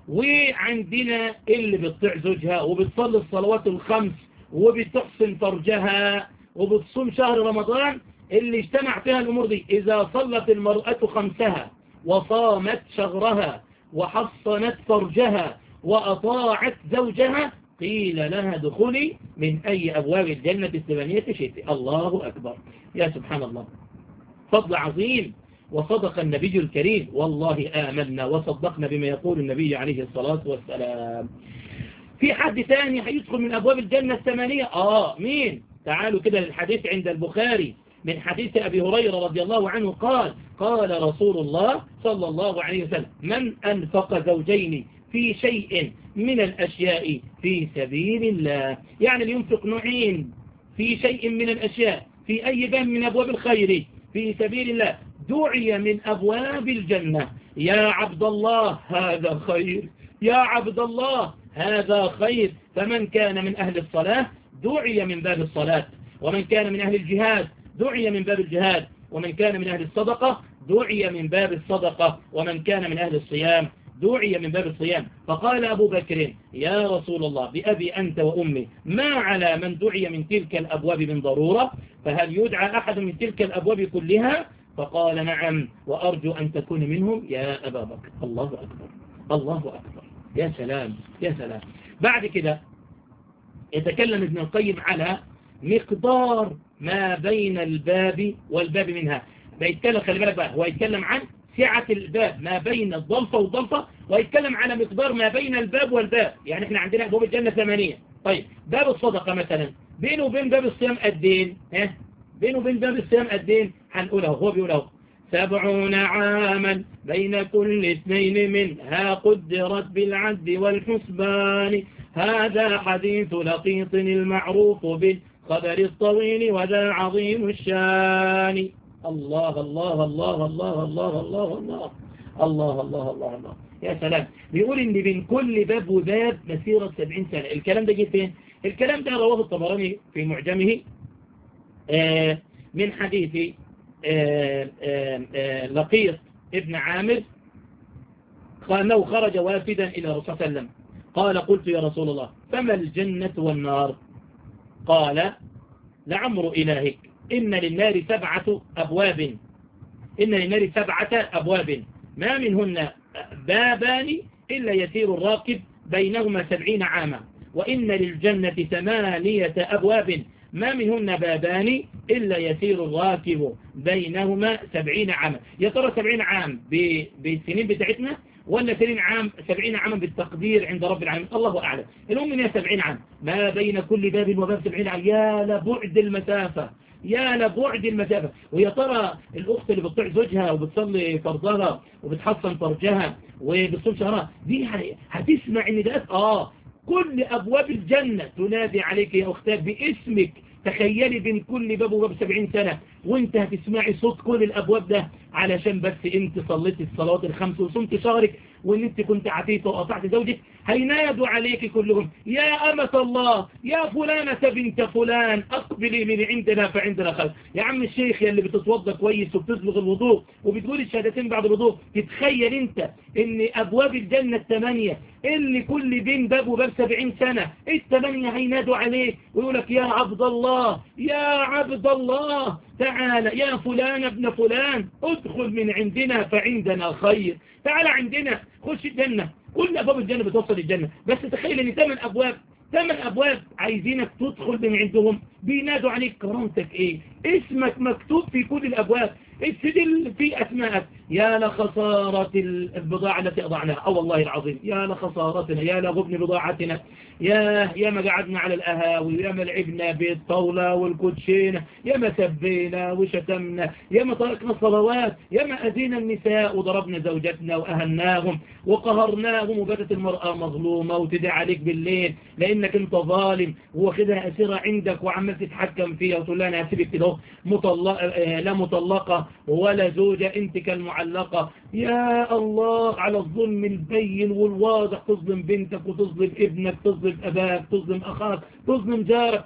وعندنا اللي بتطيع زوجها وبتصلي الصلوات الخمس وبتحسن فرجها وبتصوم شهر رمضان اللي اجتمع فيها الأمور دي إذا صلت المرأة خمسها وصامت شهرها وحصنت فرجها وأطاعت زوجها قيل لها دخلي من أي أبواب الجنة الثمانية شئت الله أكبر يا سبحان الله فضل عظيم وصدق النبي الكريم والله آمنا وصدقنا بما يقول النبي عليه الصلاة والسلام في حد ثاني هيدخل من أبواب الجنة الثمانية آه مين تعالوا كده للحديث عند البخاري من حديث أبي هريرة رضي الله عنه قال قال رسول الله صلى الله عليه وسلم من أنفق زوجين في شيء من الأشياء في سبيل الله يعني لينفق نوعين في شيء من الأشياء في أي باب من أبواب الخير في سبيل الله دعي من أبواب الجنة يا عبد الله هذا خير يا عبد الله هذا خير فمن كان من أهل الصلاة دعي من باب الصلاة ومن كان من أهل الجهاد دعي من باب الجهاد ومن كان من أهل الصدقة دعي من باب الصدقة ومن كان من أهل الصيام دعي من باب الصيام فقال أبو بكر يا رسول الله بأبي أنت وأمي ما على من دعي من تلك الأبواب من ضرورة فهل يدعى أحد من تلك الأبواب كلها فقال نعم وأرجو أن تكون منهم يا أبا بكر الله أكبر الله أكبر يا سلام يا سلام بعد كده يتكلم ابن القيم على مقدار ما بين الباب والباب منها بيتكلم خلي بالك بقى هو يتكلم عن سعة الباب ما بين الضلفة والضلفة ويتكلم على مقدار ما بين الباب والباب يعني احنا عندنا أبواب الجنة ثمانية طيب باب الصدقة مثلا بينه وبين باب الصيام قدين ها بينه وبين باب الصيام قدين هنقولها هو بيقولها سبعون عاما بين كل اثنين منها قدرت بالعد والحسبان هذا حديث لقيط المعروف بالخبر الطويل وذا عظيم الشان الله الله الله الله الله الله الله الله الله الله الله يا سلام بيقول ان بين كل باب وباب مسيرة سبعين سنة الكلام ده جه فين الكلام ده رواه الطبراني في معجمه آه من حديث آه آه لقيط ابن عامر أنه خرج وافدا إلى رسول الله صلى الله عليه وسلم قال قلت يا رسول الله فما الجنة والنار قال لعمر إلهك إن للنار سبعة أبواب إن للنار سبعة أبواب ما منهن بابان إلا يسير الراكب بينهما سبعين عاما وإن للجنة ثمانية أبواب ما منهن بابان إلا يسير الراكب بينهما سبعين عاما يا ترى سبعين عام بالسنين بتاعتنا ولا سبعين عام سبعين عاما بالتقدير عند رب العالمين الله أعلم المهم هي سبعين عام ما بين كل باب وباب سبعين عام يا لبعد المسافة يا لبعد المسافة ويا ترى الأخت اللي بتطيع زوجها وبتصلي فرضها وبتحصن فرجها وبتصوم شهرها دي هتسمع ان ده آه كل أبواب الجنة تنادي عليك يا أختك باسمك تخيلي بين كل باب وباب سبعين سنة وانت هتسمعي صوت كل الأبواب ده علشان بس انت صليتي الصلوات الخمس وصمت شهرك وان انت كنت عتيت وقطعت زوجك هينادوا عليك كلهم يا أمة الله يا فلانة بنت فلان أقبلي من عندنا فعندنا خلق يا عم الشيخ يا اللي بتتوضى كويس وبتسبغ الوضوء وبتقول الشهادتين بعد الوضوء تتخيل انت ان أبواب الجنة الثمانية اللي كل بين باب وباب سبعين سنة الثمانية هينادوا عليك ويقولك يا عبد الله يا عبد الله تعال يا فلان ابن فلان ادخل من عندنا فعندنا خير تعال عندنا خش الجنة كل أبواب الجنة بتوصل الجنة بس تخيل ان ثمان أبواب ثمان أبواب عايزينك تدخل من عندهم بينادوا عليك كرامتك ايه اسمك مكتوب في كل الأبواب السجل في أسماءك يا لخسارة البضاعة التي أضعناها أو والله العظيم يا لخسارتنا يا لغبن بضاعتنا يا يا ما قعدنا على الأهاوي يا ما لعبنا بالطاولة والكوتشينة يا ما سبينا وشتمنا يا ما تركنا الصلوات يا ما أذينا النساء وضربنا زوجتنا وأهناهم وقهرناهم وباتت المرأة مظلومة وتدعي عليك بالليل لأنك انت ظالم واخدها أسيرة عندك وعمال تتحكم فيها وتقول لها أنا هسيبك كده مطلق لا مطلقة ولا زوجة انت كالمعلقة يا الله على الظلم البين والواضح تظلم بنتك وتظلم ابنك تظلم أباك تظلم أخاك تظلم جارك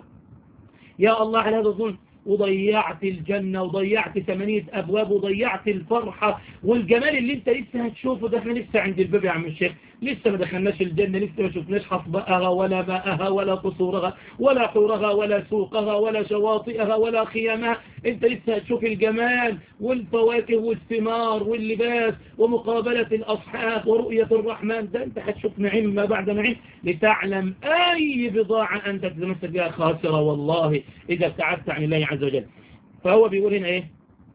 يا الله على هذا الظلم وضيعت الجنة وضيعت ثمانية أبواب وضيعت الفرحة والجمال اللي انت لسه هتشوفه ده احنا لسه عند الباب يا عم الشيخ لسه ما دخلناش الجنة لسه ما شفناش حصبائها ولا ماءها ولا قصورها ولا حورها ولا سوقها ولا شواطئها ولا خيامها انت لسه هتشوف الجمال والفواكه والثمار واللباس ومقابلة الأصحاب ورؤية الرحمن ده انت هتشوف نعيم ما بعد نعيم لتعلم أي بضاعة أنت تتمسك بها خاسرة والله إذا ابتعدت عن الله عز وجل فهو بيقول هنا ايه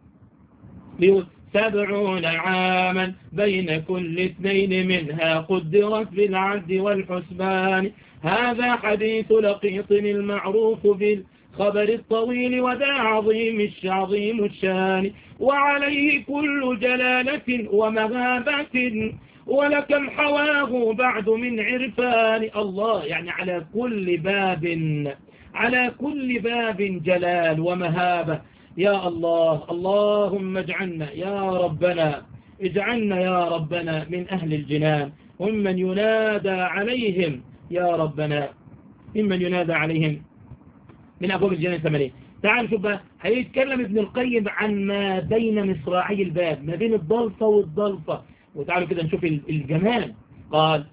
بيقول سبعون عاما بين كل اثنين منها قدرت بالعد والحسبان هذا حديث لقيط المعروف بالخبر الطويل وذا عظيم الشعظيم الشان وعليه كل جلالة ومغابة ولكم حواه بعد من عرفان الله يعني على كل باب على كل باب جلال ومهابة يا الله اللهم اجعلنا يا ربنا اجعلنا يا ربنا من أهل الجنان ومن ينادى عليهم يا ربنا ممن ينادى عليهم من أبواب الجنان الثمانية تعال شوف بقى هيتكلم ابن القيم عن ما بين مصراعي الباب ما بين الضلفة والضلفة وتعالوا كده نشوف الجمال قال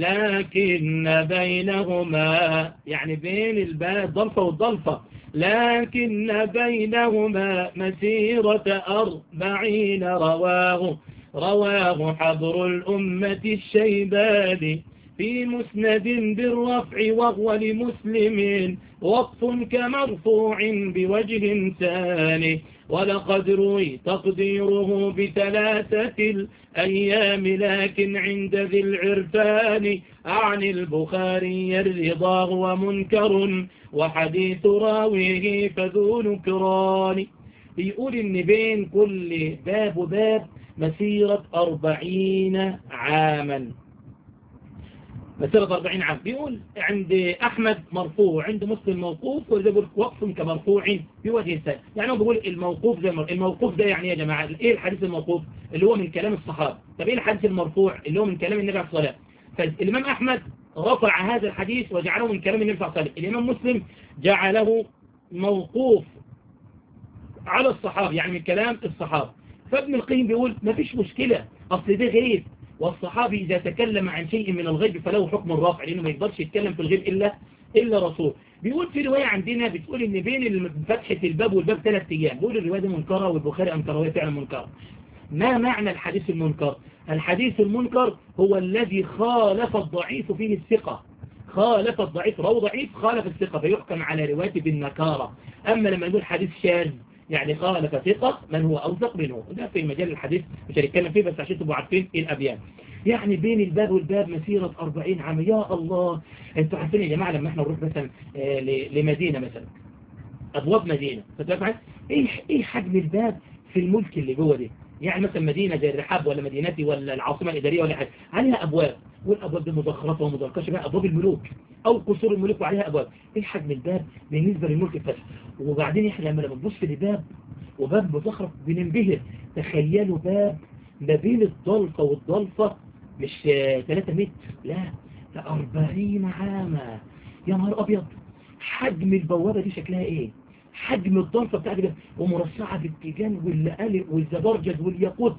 لكن بينهما يعني بين الباب ضلفة والضلفة لكن بينهما مسيرة أربعين رواه رواه حبر الأمة الشيباني في مسند بالرفع وهو لمسلم وقف كمرفوع بوجه ثاني ولقد روي تقديره بثلاثة الأيام لكن عند ذي العرفان عن البخاري الرضا هو منكر وحديث راويه فذو نكران بيقول إن بين كل باب وباب مسيرة أربعين عاما مسيرة 40 عام بيقول عند أحمد مرفوع عند مسلم موقوف وإذا بيقول وقف كمرفوع بوجه ثاني يعني هو بيقول الموقوف زي الموقوف ده يعني يا جماعة إيه الحديث الموقوف اللي هو من كلام الصحابة طب إيه الحديث المرفوع اللي هو من كلام النبي عليه الصلاة والسلام فالإمام أحمد رفع هذا الحديث وجعله من كلام النبي صلى الله عليه وسلم الإمام مسلم جعله موقوف على الصحابة يعني من كلام الصحابة فابن القيم بيقول ما فيش مشكلة أصل ده غيب والصحابي إذا تكلم عن شيء من الغيب فله حكم الرافع لأنه ما يقدرش يتكلم في الغيب إلا إلا رسول بيقول في رواية عندنا بتقول إن بين فتحة الباب والباب ثلاث أيام بيقول الرواية دي منكرة والبخاري أنكرها وهي فعلا منكرة ما معنى الحديث المنكر الحديث المنكر هو الذي خالف الضعيف فيه الثقة خالف الضعيف رو ضعيف خالف الثقة فيحكم على روايته بالنكارة أما لما نقول حديث شاذ يعني خالف ثقة من هو أوثق منه ده في مجال الحديث مش هنتكلم فيه بس عشان تبقوا عارفين ايه الأبيان يعني بين الباب والباب مسيرة 40 عام يا الله انتوا عارفين يا جماعة لما احنا نروح مثلا لمدينة مثلا أبواب مدينة فتفعل ايه ايه حجم الباب في الملك اللي جوه دي يعني مثلا مدينة زي الرحاب ولا مدينتي ولا العاصمة الإدارية ولا حاجة عليها أبواب والأبواب دي مزخرفة ومزركشة بقى أبواب الملوك أو قصور الملوك وعليها أبواب إيه حجم الباب بالنسبة للملك الفتح وبعدين إحنا لما بنبص لباب وباب مزخرف بننبهر تخيلوا باب ما بين الضلفة والضلفة مش 3 متر لا ده 40 عامة يا نهار أبيض حجم البوابة دي شكلها إيه حجم الضلفة بتاعت ده ومرصعة بالتيجان واللقالق والزبرجد والياقوت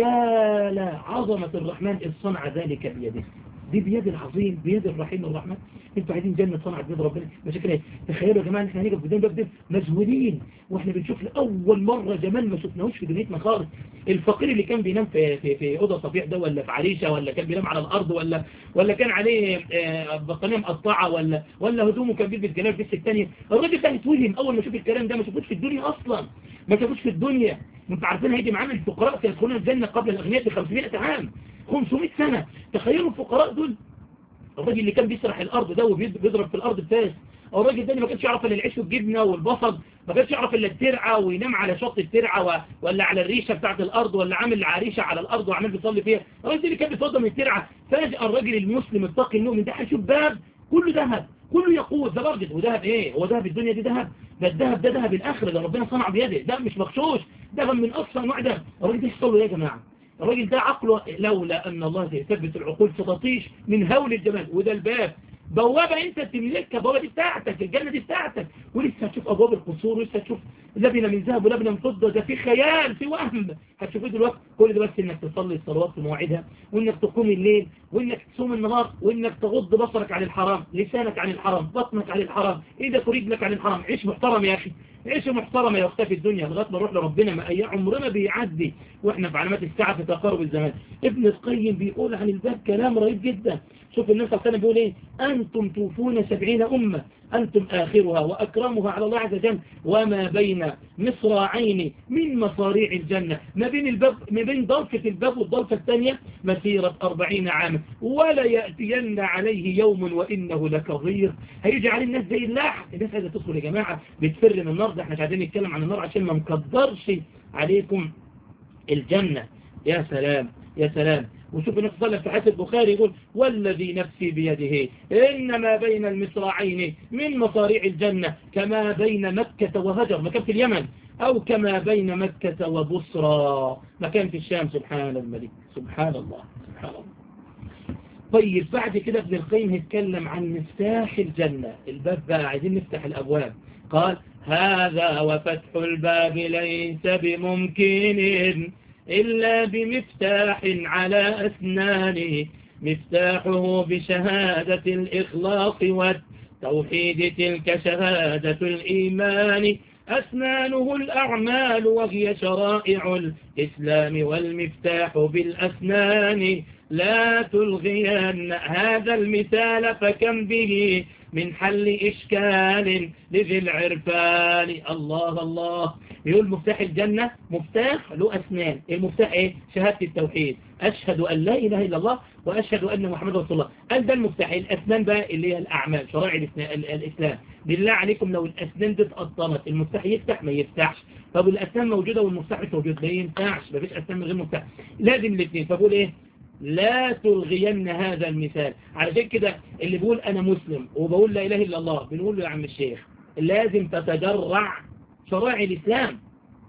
يا لا عظمة الرحمن إذ صنع ذلك بيده دي بيد العظيم بيد الرحيم الرحمن انتوا عايزين جنة صنعت بيد ربنا مشاكل ايه تخيلوا يا جماعة ان احنا هنيجي قدام باب ده مذهولين واحنا بنشوف لأول مرة جمال ما شفناهوش في دنيتنا خالص الفقير اللي كان بينام في في في اوضه صفيح ده ولا في عريشه ولا كان بينام على الارض ولا ولا كان عليه بطانيه مقطعه ولا ولا هدومه كان بيلبس جلابيه بس الثانيه الراجل ده هيتوهم اول ما يشوف الكلام ده ما شافوش في الدنيا اصلا ما شافوش في الدنيا انتوا عارفين هيجي معانا الفقراء سيدخلون الجنه قبل الاغنياء ب 500 عام 500 سنه تخيلوا الفقراء دول الراجل اللي كان بيسرح الارض ده وبيضرب في الارض بفاس او الراجل ده ما كانش يعرف الا العيش والجبنه والبصل ما كانش يعرف الا الترعه وينام على شط الترعه و... ولا على الريشه بتاعه الارض ولا عامل عريشه على الارض وعمال بيصلي فيها الراجل اللي كان بيتوضى من الترعه فجاه الراجل المسلم التقي المؤمن ده هيشوف باب كله ذهب كله يقود ده برجد وذهب ايه هو ذهب الدنيا دي ذهب ده الذهب ده ذهب الاخره ده ربنا صنع بيده ده مش مغشوش ده من اقصى انواع ده الراجل ده يحصل له ايه يا جماعه الراجل ده عقله لولا أن الله يثبت العقول ستطيش من هول الجمال وده الباب بوابة انت تملكها بوابة دي بتاعتك الجنة دي بتاعتك ولسه هتشوف أبواب القصور ولسه هتشوف لبنة من ذهب ولبنة من فضة ده في خيال في وهم هتشوفه دلوقتي كل ده بس انك تصلي الصلوات في مواعيدها وانك تقوم الليل وانك تصوم النهار وانك تغض بصرك عن الحرام لسانك عن الحرام بطنك عن الحرام ايدك ورجلك عن الحرام عيش محترم يا اخي عيش محترم يا اختي في الدنيا لغايه ما نروح لربنا ما اي عمرنا بيعدي واحنا في علامات الساعه في تقارب الزمان ابن القيم بيقول عن الباب كلام رهيب جدا شوف النبي صلى الله عليه وسلم بيقول ايه انتم توفون سبعين امه أنتم آخرها وأكرمها على الله عز وجل وما بين مصراعين من مصاريع الجنة ما بين الباب ما بين ضلفة الباب والضلفة الثانية مسيرة أربعين عاما ولا يأتين عليه يوم وإنه لكظير هيجي عليه الناس زي اللحم الناس عايزة تدخل يا جماعة بتفر من النار ده احنا مش عايزين نتكلم عن النار عشان ما نقدرش عليكم الجنة يا سلام يا سلام وشوف النبي صلى الله عليه وسلم في حديث البخاري يقول والذي نفسي بيده إنما بين المصراعين من مصاريع الجنة كما بين مكة وهجر مكان في اليمن أو كما بين مكة وبصرى مكان في الشام سبحان الملك سبحان الله سبحان الله طيب بعد كده ابن القيم هيتكلم عن مفتاح الجنة الباب بقى عايزين نفتح الأبواب قال هذا وفتح الباب ليس بممكن إلا بمفتاح على أسنانه مفتاحه بشهادة الإخلاص والتوحيد تلك شهادة الإيمان أسنانه الأعمال وهي شرائع الإسلام والمفتاح بالأسنان لا تلغين هذا المثال فكم به من حل إشكال لذي العرفان الله الله يقول مفتاح الجنة مفتاح له أسنان المفتاح إيه شهادة التوحيد أشهد أن لا إله إلا الله وأشهد أن محمد رسول الله قال ده المفتاح الأسنان بقى اللي هي الأعمال شرائع الإسلام بالله عليكم لو الأسنان دي اتقطمت المفتاح يفتح ما يفتحش طب الأسنان موجودة والمفتاح مش موجود ما ينفعش مفيش أسنان من غير مفتاح لازم الاثنين فبقول إيه لا تلغين هذا المثال علشان كده اللي بيقول أنا مسلم وبقول لا إله إلا الله بنقول له يا عم الشيخ لازم تتجرع شرائع الإسلام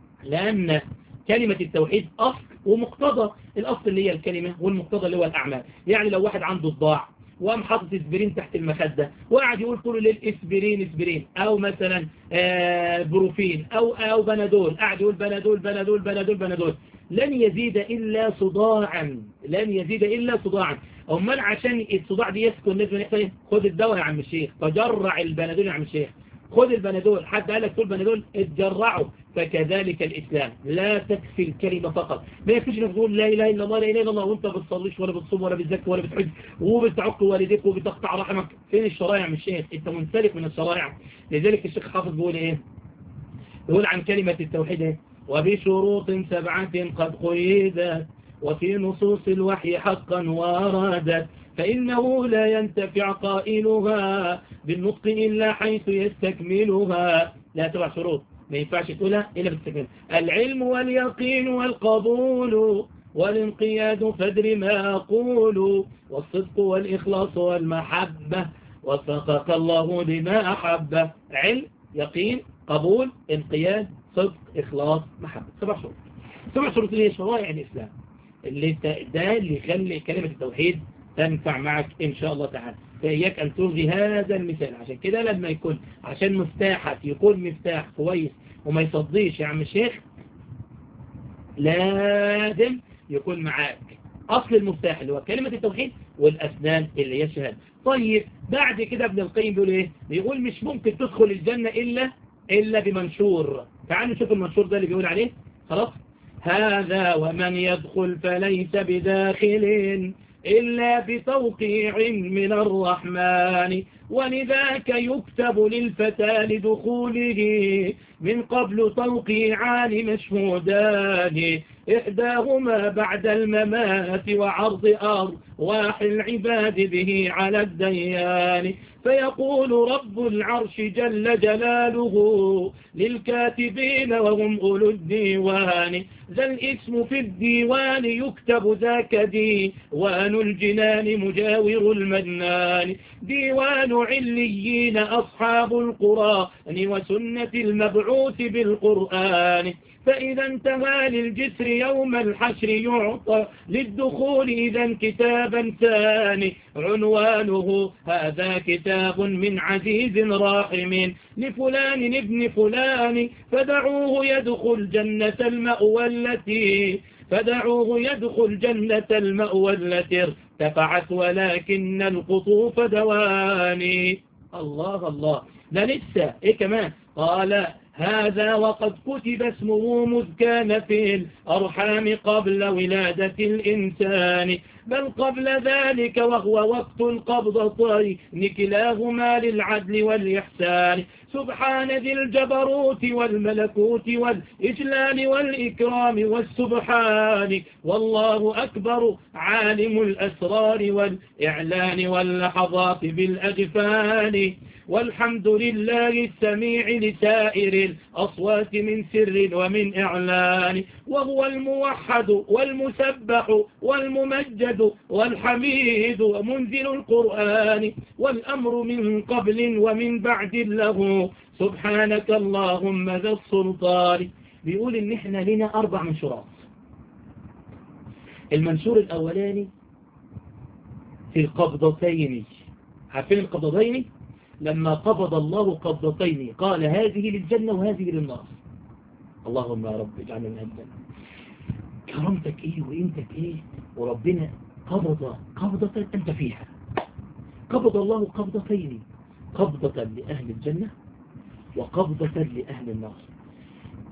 لأن كلمة التوحيد أصل ومقتضى الأصل اللي هي الكلمة والمقتضى اللي هو الأعمال يعني لو واحد عنده صداع وقام حاطط اسبرين تحت المخدة وقعد يقول طول الليل اسبرين اسبرين او مثلا آه بروفين او او بنادول قاعد يقول بنادول بنادول بنادول بنادول لن يزيد الا صداعا لن يزيد الا صداعا امال عشان الصداع دي يسكن لازم يحصل خد الدواء يا عم الشيخ تجرع البنادول يا عم الشيخ خد البنادول حد قال لك تقول بنادول اتجرعه فكذلك الإسلام لا تكفي الكلمة فقط ما يكفيش انك تقول لا إله إلا الله لا إله إلا الله وانت بتصليش ولا بتصوم ولا بتزكي ولا بتحج وبتعق والديك وبتقطع رحمك فين الشرائع من الشيخ انت منسلك من الشرائع لذلك الشيخ حافظ بيقول ايه يقول عن كلمة التوحيد ايه وبشروط سبعة قد قيدت وفي نصوص الوحي حقا وردت فإنه لا ينتفع قائلها بالنطق إلا حيث يستكملها لا تبع شروط ما ينفعش تقولها إلا بالتكمل العلم واليقين والقبول والانقياد فدر ما أقول والصدق والإخلاص والمحبة وفقك الله لما أحب علم يقين قبول انقياد صدق إخلاص محبة سبع شروط سبع شروط اللي هي شرائع الإسلام اللي ده اللي يخلي كلمة التوحيد تنفع معك إن شاء الله تعالى فإياك أن تلغي هذا المثال عشان كده لما يكون عشان مفتاحك يكون مفتاح كويس وما يصديش يا عم الشيخ لازم يكون معاك أصل المفتاح اللي هو كلمة التوحيد والأسنان اللي هي الشهادة طيب بعد كده ابن القيم بيقول إيه بيقول مش ممكن تدخل الجنة إلا إلا بمنشور تعالوا نشوف المنشور ده اللي بيقول عليه خلاص هذا ومن يدخل فليس بداخل إلا بتوقيع من الرحمن ولذاك يكتب للفتى لدخوله من قبل توقيعان مشهودان إحداهما بعد الممات وعرض أرواح العباد به على الديان فيقول رب العرش جل جلاله للكاتبين وهم أولو الديوان ذا الاسم في الديوان يكتب ذاك ديوان الجنان مجاور المنان ديوان عليين أصحاب القرآن وسنة المبعوث بالقرآن فإذا انتهى للجسر يوم الحشر يعطى للدخول إذا كتابا ثاني عنوانه هذا كتاب من عزيز راحم لفلان ابن فلان فدعوه يدخل جنة المأوى التي فدعوه يدخل جنة المأوى التي ارتفعت ولكن القطوف دواني الله الله ده لسه ايه كمان قال هذا وقد كتب اسمه مذ كان في الأرحام قبل ولادة الإنسان بل قبل ذلك وهو وقت القبضتين كلاهما للعدل والإحسان سبحان ذي الجبروت والملكوت والإجلال والإكرام والسبحان والله أكبر عالم الأسرار والإعلان واللحظات بالأجفان والحمد لله السميع لسائر الأصوات من سر ومن إعلان وهو الموحد والمسبح والممجد والحميد ومنزل القرآن والأمر من قبل ومن بعد له سبحانك اللهم ذا السلطان بيقول إن إحنا لنا أربع منشورات المنشور الأولاني في القبضتين عارفين القبضتين لما قبض الله قبضتين قال هذه للجنة وهذه للنار اللهم يا رب اجعلنا من الجنة كرامتك ايه وقيمتك ايه وربنا قبض قبضة انت فيها قبض الله قبضتين قبضة لأهل الجنة وقبضة لأهل النار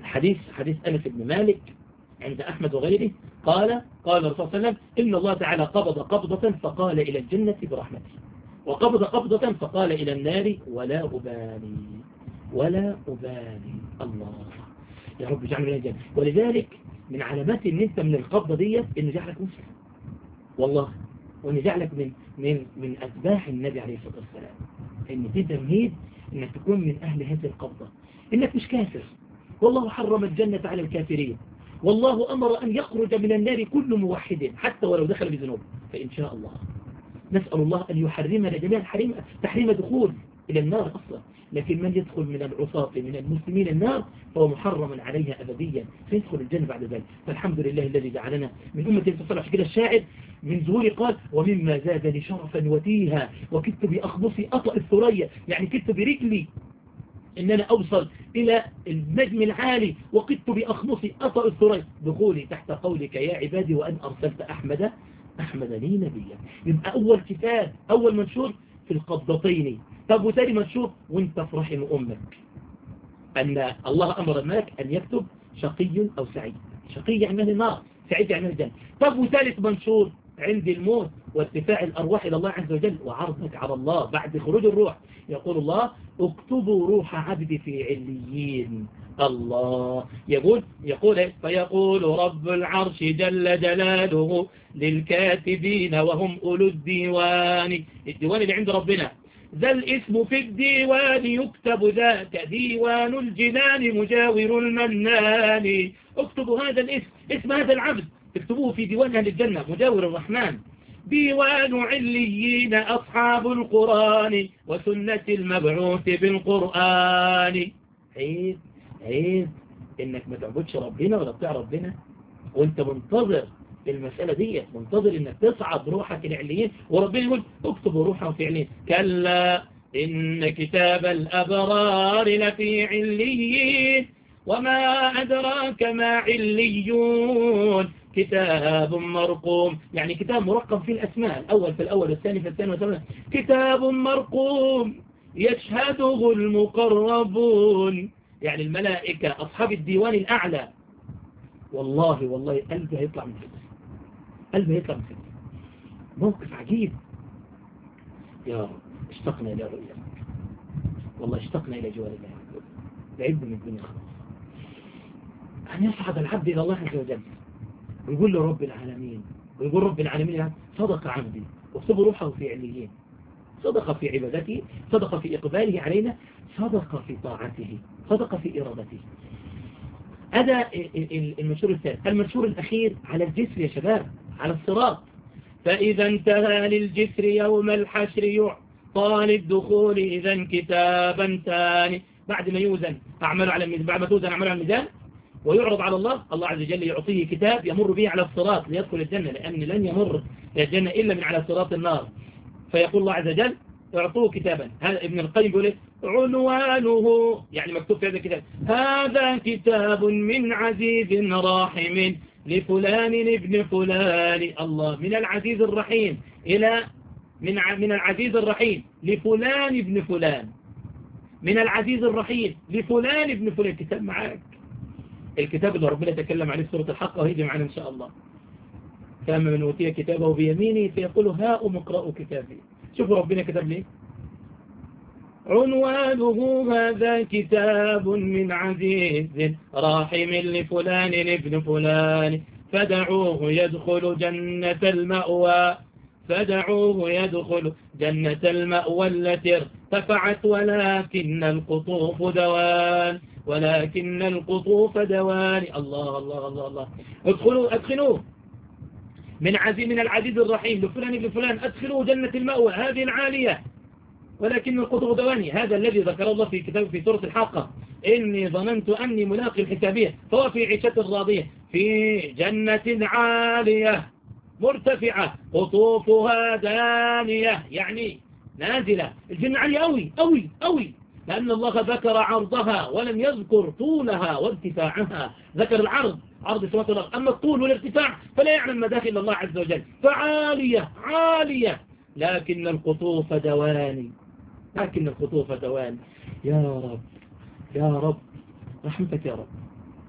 حديث حديث أنس بن مالك عند أحمد وغيره قال قال الرسول صلى الله عليه وسلم إن الله تعالى قبض قبضة فقال إلى الجنة برحمته وقبض قبضة فقال إلى النار ولا أبالي ولا أبالي الله يا رب اجعلنا من الجنة ولذلك من علامات ان انت من القبضة ديت انه جعلك مسلم والله وان جعلك من من من اتباع النبي عليه الصلاة والسلام ان دي تمهيد انك تكون من اهل هذه القبضة انك مش كافر والله حرم الجنة على الكافرين والله امر ان يخرج من النار كل موحد حتى ولو دخل بذنوب فان شاء الله نسأل الله ان يحرمنا جميعا تحريم تحريم دخول الى النار اصلا لكن من يدخل من العصاة من المسلمين النار فهو محرم عليها أبديا فيدخل الجنة بعد ذلك فالحمد لله الذي جعلنا من أمة التصالح عشان كده الشاعر من ظهور قال ومما زادني شرفا وتيها وكدت بأخبصي أطأ الثريا يعني كدت برجلي ان انا اوصل الى النجم العالي وقدت باخمصي اطأ الثريا دخولي تحت قولك يا عبادي وان ارسلت احمد احمد لي نبيا يبقى اول كتاب اول منشور في القبضتين طب وتاني منشور وانت في رحم امك ان الله امر الملك ان يكتب شقي او سعيد شقي يعني من النار سعيد يعني من الجنة طب وثالث منشور عند الموت وارتفاع الأرواح إلى الله عز وجل وعرضك على الله بعد خروج الروح يقول الله اكتبوا روح عبدي في عليين الله يقول يقول فيقول رب العرش جل جلاله للكاتبين وهم أولو الديوان الديوان اللي عند ربنا ذا الاسم في الديوان يكتب ذاك ديوان الجنان مجاور المنان اكتبوا هذا الاسم اسم هذا العبد اكتبوه في ديوان أهل الجنة مجاور الرحمن ديوان عليين أصحاب القرآن وسنة المبعوث بالقرآن عيد عيد انك ما تعبدش ربنا ولا بتاع ربنا وانت منتظر المسألة دي منتظر انك تصعد روحك العليين وربنا يقول اكتب روحه في عليين كلا إن كتاب الأبرار لفي عليين وما أدراك ما عليون كتاب مرقوم يعني كتاب مرقم في الأسماء الأول في الأول والثاني في الثاني والثاني كتاب مرقوم يشهده المقربون يعني الملائكة أصحاب الديوان الأعلى والله والله قلبي هيطلع من كده قلبي هيطلع من كده موقف عجيب يا رب اشتقنا إلى رؤيتك والله اشتقنا إلى جوار الله بعيد من الدنيا خلاص أن يصعد العبد إلى الله عز وجل ويقول له رب العالمين ويقول رب العالمين صدق عبدي واكتب روحه في عليين صدق في عبادته صدق في إقباله علينا صدق في طاعته صدق في إرادته هذا المنشور الثالث المنشور الأخير على الجسر يا شباب على الصراط فإذا انتهى للجسر يوم الحشر يعطى للدخول إذا كتابا ثاني بعد ما يوزن أعمل على الميزان بعد ما توزن أعمل على الميزان ويعرض على الله الله عز وجل يعطيه كتاب يمر به على الصراط ليدخل الجنة لأن لن يمر الجنة إلا من على صراط النار فيقول الله عز وجل اعطوه كتابا هذا ابن القيم يقول إيه؟ عنوانه يعني مكتوب في هذا الكتاب هذا كتاب من عزيز راحم لفلان ابن فلان الله من العزيز الرحيم إلى من من العزيز الرحيم لفلان ابن فلان من العزيز الرحيم لفلان ابن فلان كتاب معاك الكتاب اللي ربنا تكلم عليه سورة الحق وهيجي معنا إن شاء الله فأما من أوتي كتابه بيمينه فيقول هاؤم اقرأوا كتابي شوفوا ربنا كتب ليه عنوانه هذا كتاب من عزيز راحم لفلان ابن فلان فدعوه يدخل جنة المأوى فدعوه يدخل جنة المأوى التي ارتفعت ولكن القطوف دوان ولكن القطوف دوان الله الله الله الله ادخلوا ادخلوه من عزيز من العزيز الرحيم لفلان ابن فلان ادخلوا جنة المأوى هذه العالية ولكن القطب دواني هذا الذي ذكر الله في كتاب في سورة الحاقة إني ظننت أني ملاقي الحسابية فهو في عيشة راضية في جنة عالية مرتفعة قطوفها دانية يعني نازلة الجنة عالية أوي أوي أوي لأن الله ذكر عرضها ولم يذكر طولها وارتفاعها ذكر العرض عرض السماوات والأرض أما الطول والارتفاع فلا يعلم مداخل الله عز وجل فعالية عالية لكن القطوف دواني لكن القطوف دواني يا رب يا رب رحمتك يا رب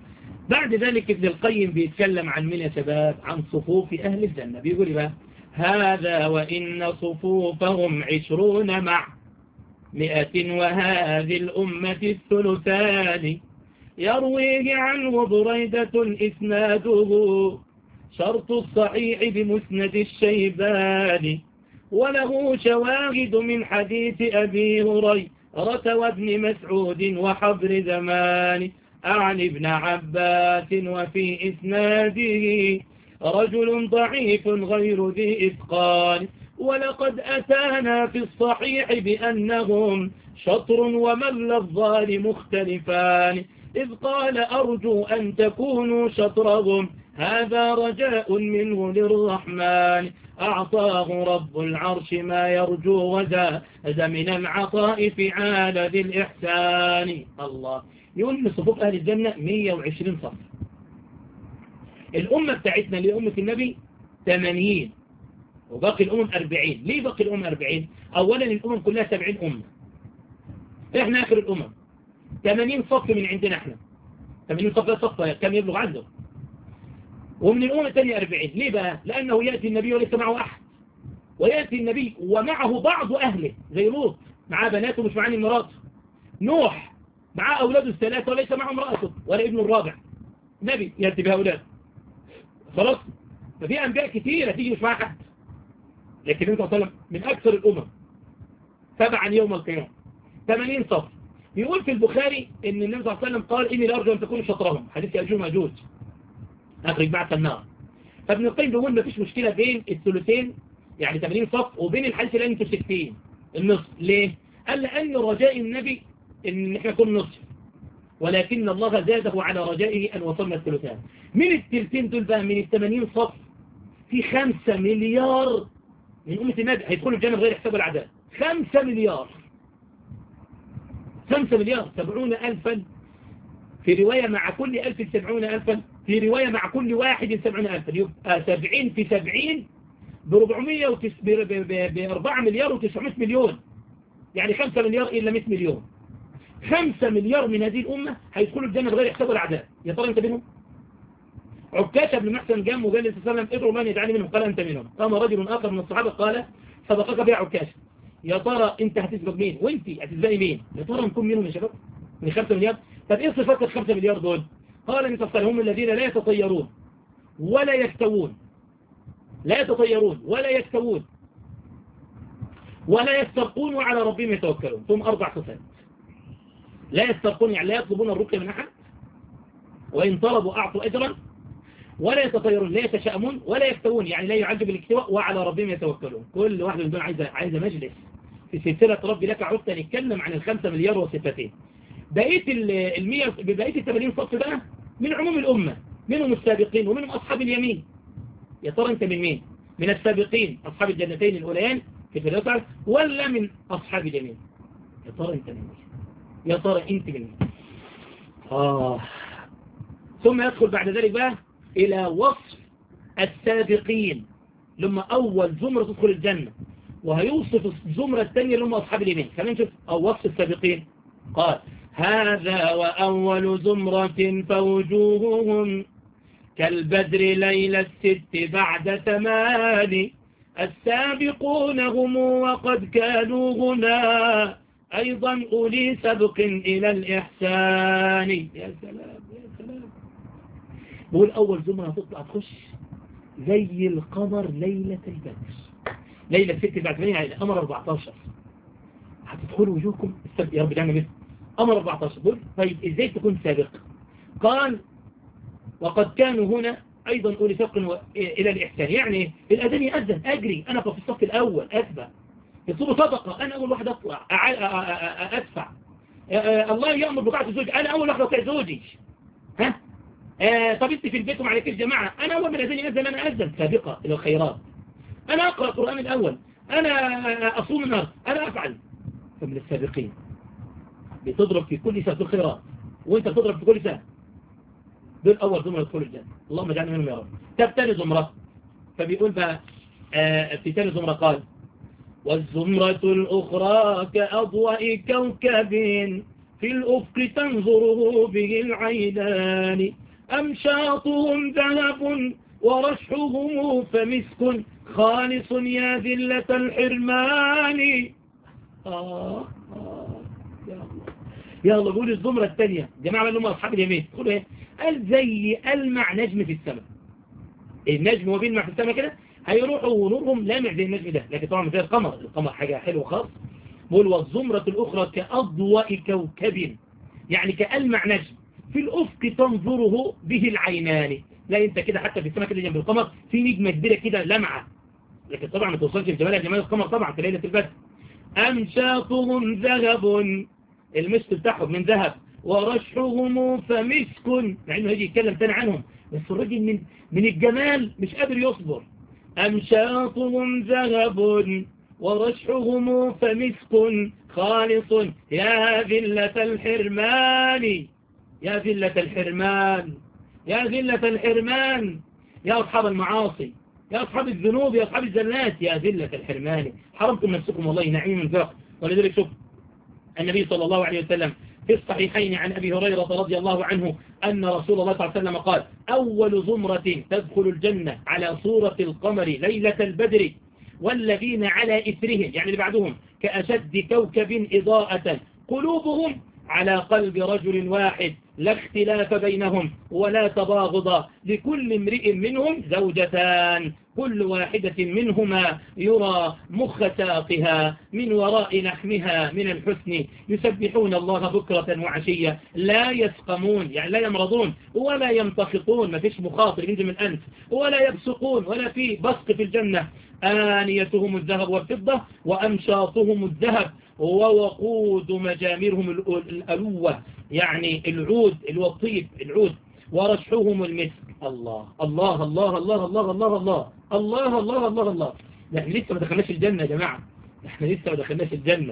بعد ذلك ابن القيم بيتكلم عن من يا شباب عن صفوف أهل الجنة بيقول بقى هذا وإن صفوفهم عشرون مع مئة وهذه الأمة الثلثان يرويه عنه بريدة إسناده شرط الصحيح بمسند الشيبان وله شواهد من حديث أبي هريرة وابن مسعود وحبر زمان أعن ابن عباس وفي إسناده رجل ضعيف غير ذي إتقان ولقد أتانا في الصحيح بأنهم شطر ومن لفظان مختلفان إذ قال أرجو أن تكونوا شطرهم هذا رجاء منه للرحمن أعطاه رب العرش ما يرجو وزاد من العطاء فعال ذي الإحسان الله يقول من صفوف أهل الجنة 120 صف الأمة بتاعتنا اللي أمة النبي 80 وباقي الأمم 40 ليه باقي الأمم 40 أولا الأمم كلها 70 أمة إحنا آخر الأمم 80 صف من عندنا إحنا 80 صف ده صف كم يبلغ عنده ومن الأمم الثانية 40 ليه بقى لأنه يأتي النبي وليس معه أحد ويأتي النبي ومعه بعض أهله زي لوط معاه بناته مش معاه مراته نوح معاه أولاده الثلاثة وليس معه امرأته ولا ابنه الرابع نبي يأتي بهؤلاء خلاص ففي أنبياء كثيرة تيجي مش معها حد لكن انت وسلم من أكثر الأمم تبعا يوم القيامة 80 صف يقول في البخاري ان النبي صلى الله عليه وسلم قال إني لأرجو أن تكونوا شطرهم حديث يأجوج مأجوج أخرج بعث النار فابن القيم بيقول ما فيش مشكلة بين الثلثين يعني 80 صف وبين الحديث اللي انتوا 60 النصف ليه؟ قال لأن رجاء النبي ان احنا نكون نصف ولكن الله زاده على رجائه أن وصلنا الثلثان من الثلثين دول بقى من الثمانين صف في خمسة مليار من أمة النبي هيدخلوا الجنة غير حساب العذاب خمسة مليار خمسة مليار سبعون ألفا في رواية مع كل ألف سبعون ألفا في رواية مع كل واحد سبعون ألفا يبقى سبعين في سبعين بربعمية وتس... بأربعة مليار وتسعمائة مليون يعني خمسة مليار إلا مئة مليون خمسة مليار من هذه الأمة هيدخلوا الجنة بغير حساب ولا عذاب يا ترى أنت منهم عكاشة بن محسن جام وقال لي صلى الله عليه وسلم ادعوا من يدعاني منهم قال أنت منهم قام رجل آخر من الصحابة قال سبقك بها عكاشة يا ترى أنت هتسبق مين وأنت هتسبقي مين يا ترى نكون منهم يا شباب من خمسة مليار طب إيه صفات الخمسة مليار دول قال أن تصل الذين لا يتطيرون ولا يكتوون لا يتطيرون ولا يكتوون ولا يسترقون وعلى ربهم يتوكلون ثم أربع صفات لا يسترقون يعني لا يطلبون الرقية من أحد وإن طلبوا أعطوا أجرا ولا يتطيرون لا يتشأمون ولا يفتوون يعني لا يعجب الاكتواء وعلى ربهم يتوكلون كل واحد من دول عايزة, عايزة مجلس في سلسلة ربي لك عدت نتكلم عن الخمسة مليار وصفتين بقية المية بقية الثمانين صف بقى من عموم الأمة منهم السابقين ومنهم أصحاب اليمين يا ترى أنت من مين من السابقين أصحاب الجنتين الأوليان في الثلاثة ولا من أصحاب اليمين يا ترى أنت من مين يا ترى أنت من مين آه ثم يدخل بعد ذلك بقى إلى وصف السابقين لما أول زمرة تدخل الجنة وهيوصف الزمرة الثانية لما أصحاب اليمين خلينا نشوف أو وصف السابقين قال هذا وأول زمرة فوجوههم كالبدر ليل الست بعد ثمان السابقون هم وقد كانوا هنا أيضا أولي سبق إلى الإحسان يا سلام يا سلام بقول أول زمرة هتطلع تخش زي القمر ليلة البدر ليلة الست بعد ثمانية يعني القمر 14 هتدخلوا وجوهكم يا رب دعنا مثل أمر 14 دول طيب إزاي تكون سابق قال وقد كانوا هنا أيضا أولي سبق إلى الإحسان يعني الأذان يأذن أجري أنا في الصف الأول أتبع يطلب صدقة أنا أول واحد أطلع أدفع الله يأمر بقاعة الزوج أنا أول واحد أطلع زوجي ها طب انت في البيت ومعليك الجماعة أنا أول من الأذان يأذن أنا أذن سابقة إلى الخيرات أنا أقرأ القرآن الأول أنا أصوم النهار أنا أفعل فمن السابقين بتضرب في كل سنة في الخيرات وانت بتضرب في كل سنة دول أول زمرة يدخلوا الجنة اللهم اجعلنا منهم يا رب طب تاني زمرة فبيقول بقى آه في تاني زمرة قال والزمرة الأخرى كأضواء كوكب في الأفق تنظره به العينان أمشاطهم ذهب ورشحهم فمسك خالص يا ذلة الحرمان آه آه يا الله يا الله قول الزمرة الثانية جماعة اللي هم أصحاب اليمين قولوا إيه قال زي ألمع نجم في السماء النجم هو بيلمع في السماء كده هيروحوا نورهم لامع زي النجم ده لكن طبعا زي القمر القمر حاجة حلوة خاص بقول والزمرة الأخرى كأضواء كوكب يعني كألمع نجم في الأفق تنظره به العينان لا انت كده حتى في السماء كده جنب القمر في نجمة كبيرة كده لمعة لكن طبعا ما توصلش لجمالها جمال القمر طبعا في ليلة البدر أمشاطهم ذهب المسك بتاعهم من ذهب ورشحهم فمسك مع انه يجي يتكلم تاني عنهم بس الراجل من من الجمال مش قادر يصبر أمشاطهم ذهب ورشحهم فمسك خالص يا ذلة الحرمان يا ذلة الحرمان يا ذلة الحرمان يا أصحاب المعاصي يا أصحاب الذنوب يا أصحاب الزلات يا ذلة الحرمان حرمتم نفسكم والله نعيم من فوق ولذلك شوف النبي صلى الله عليه وسلم في الصحيحين عن أبي هريرة رضي الله عنه أن رسول الله صلى الله عليه وسلم قال أول زمرة تدخل الجنة على صورة القمر ليلة البدر والذين على إثرهم يعني اللي بعدهم كأشد كوكب إضاءة قلوبهم على قلب رجل واحد لا اختلاف بينهم ولا تباغض لكل امرئ منهم زوجتان كل واحدة منهما يرى مخ ساقها من وراء لحمها من الحسن يسبحون الله بكرة وعشية لا يسقمون يعني لا يمرضون ولا يمتخطون ما فيش مخاطر ينزل من الأنف ولا يبسقون ولا في بسق في الجنة آنيتهم الذهب والفضة وأمشاطهم الذهب ووقود مجامرهم الألوة يعني العود الوطيب العود ورشحهم المسك الله الله الله الله الله الله الله الله الله الله الله احنا لسه ما دخلناش الجنة يا جماعة احنا لسه ما دخلناش الجنة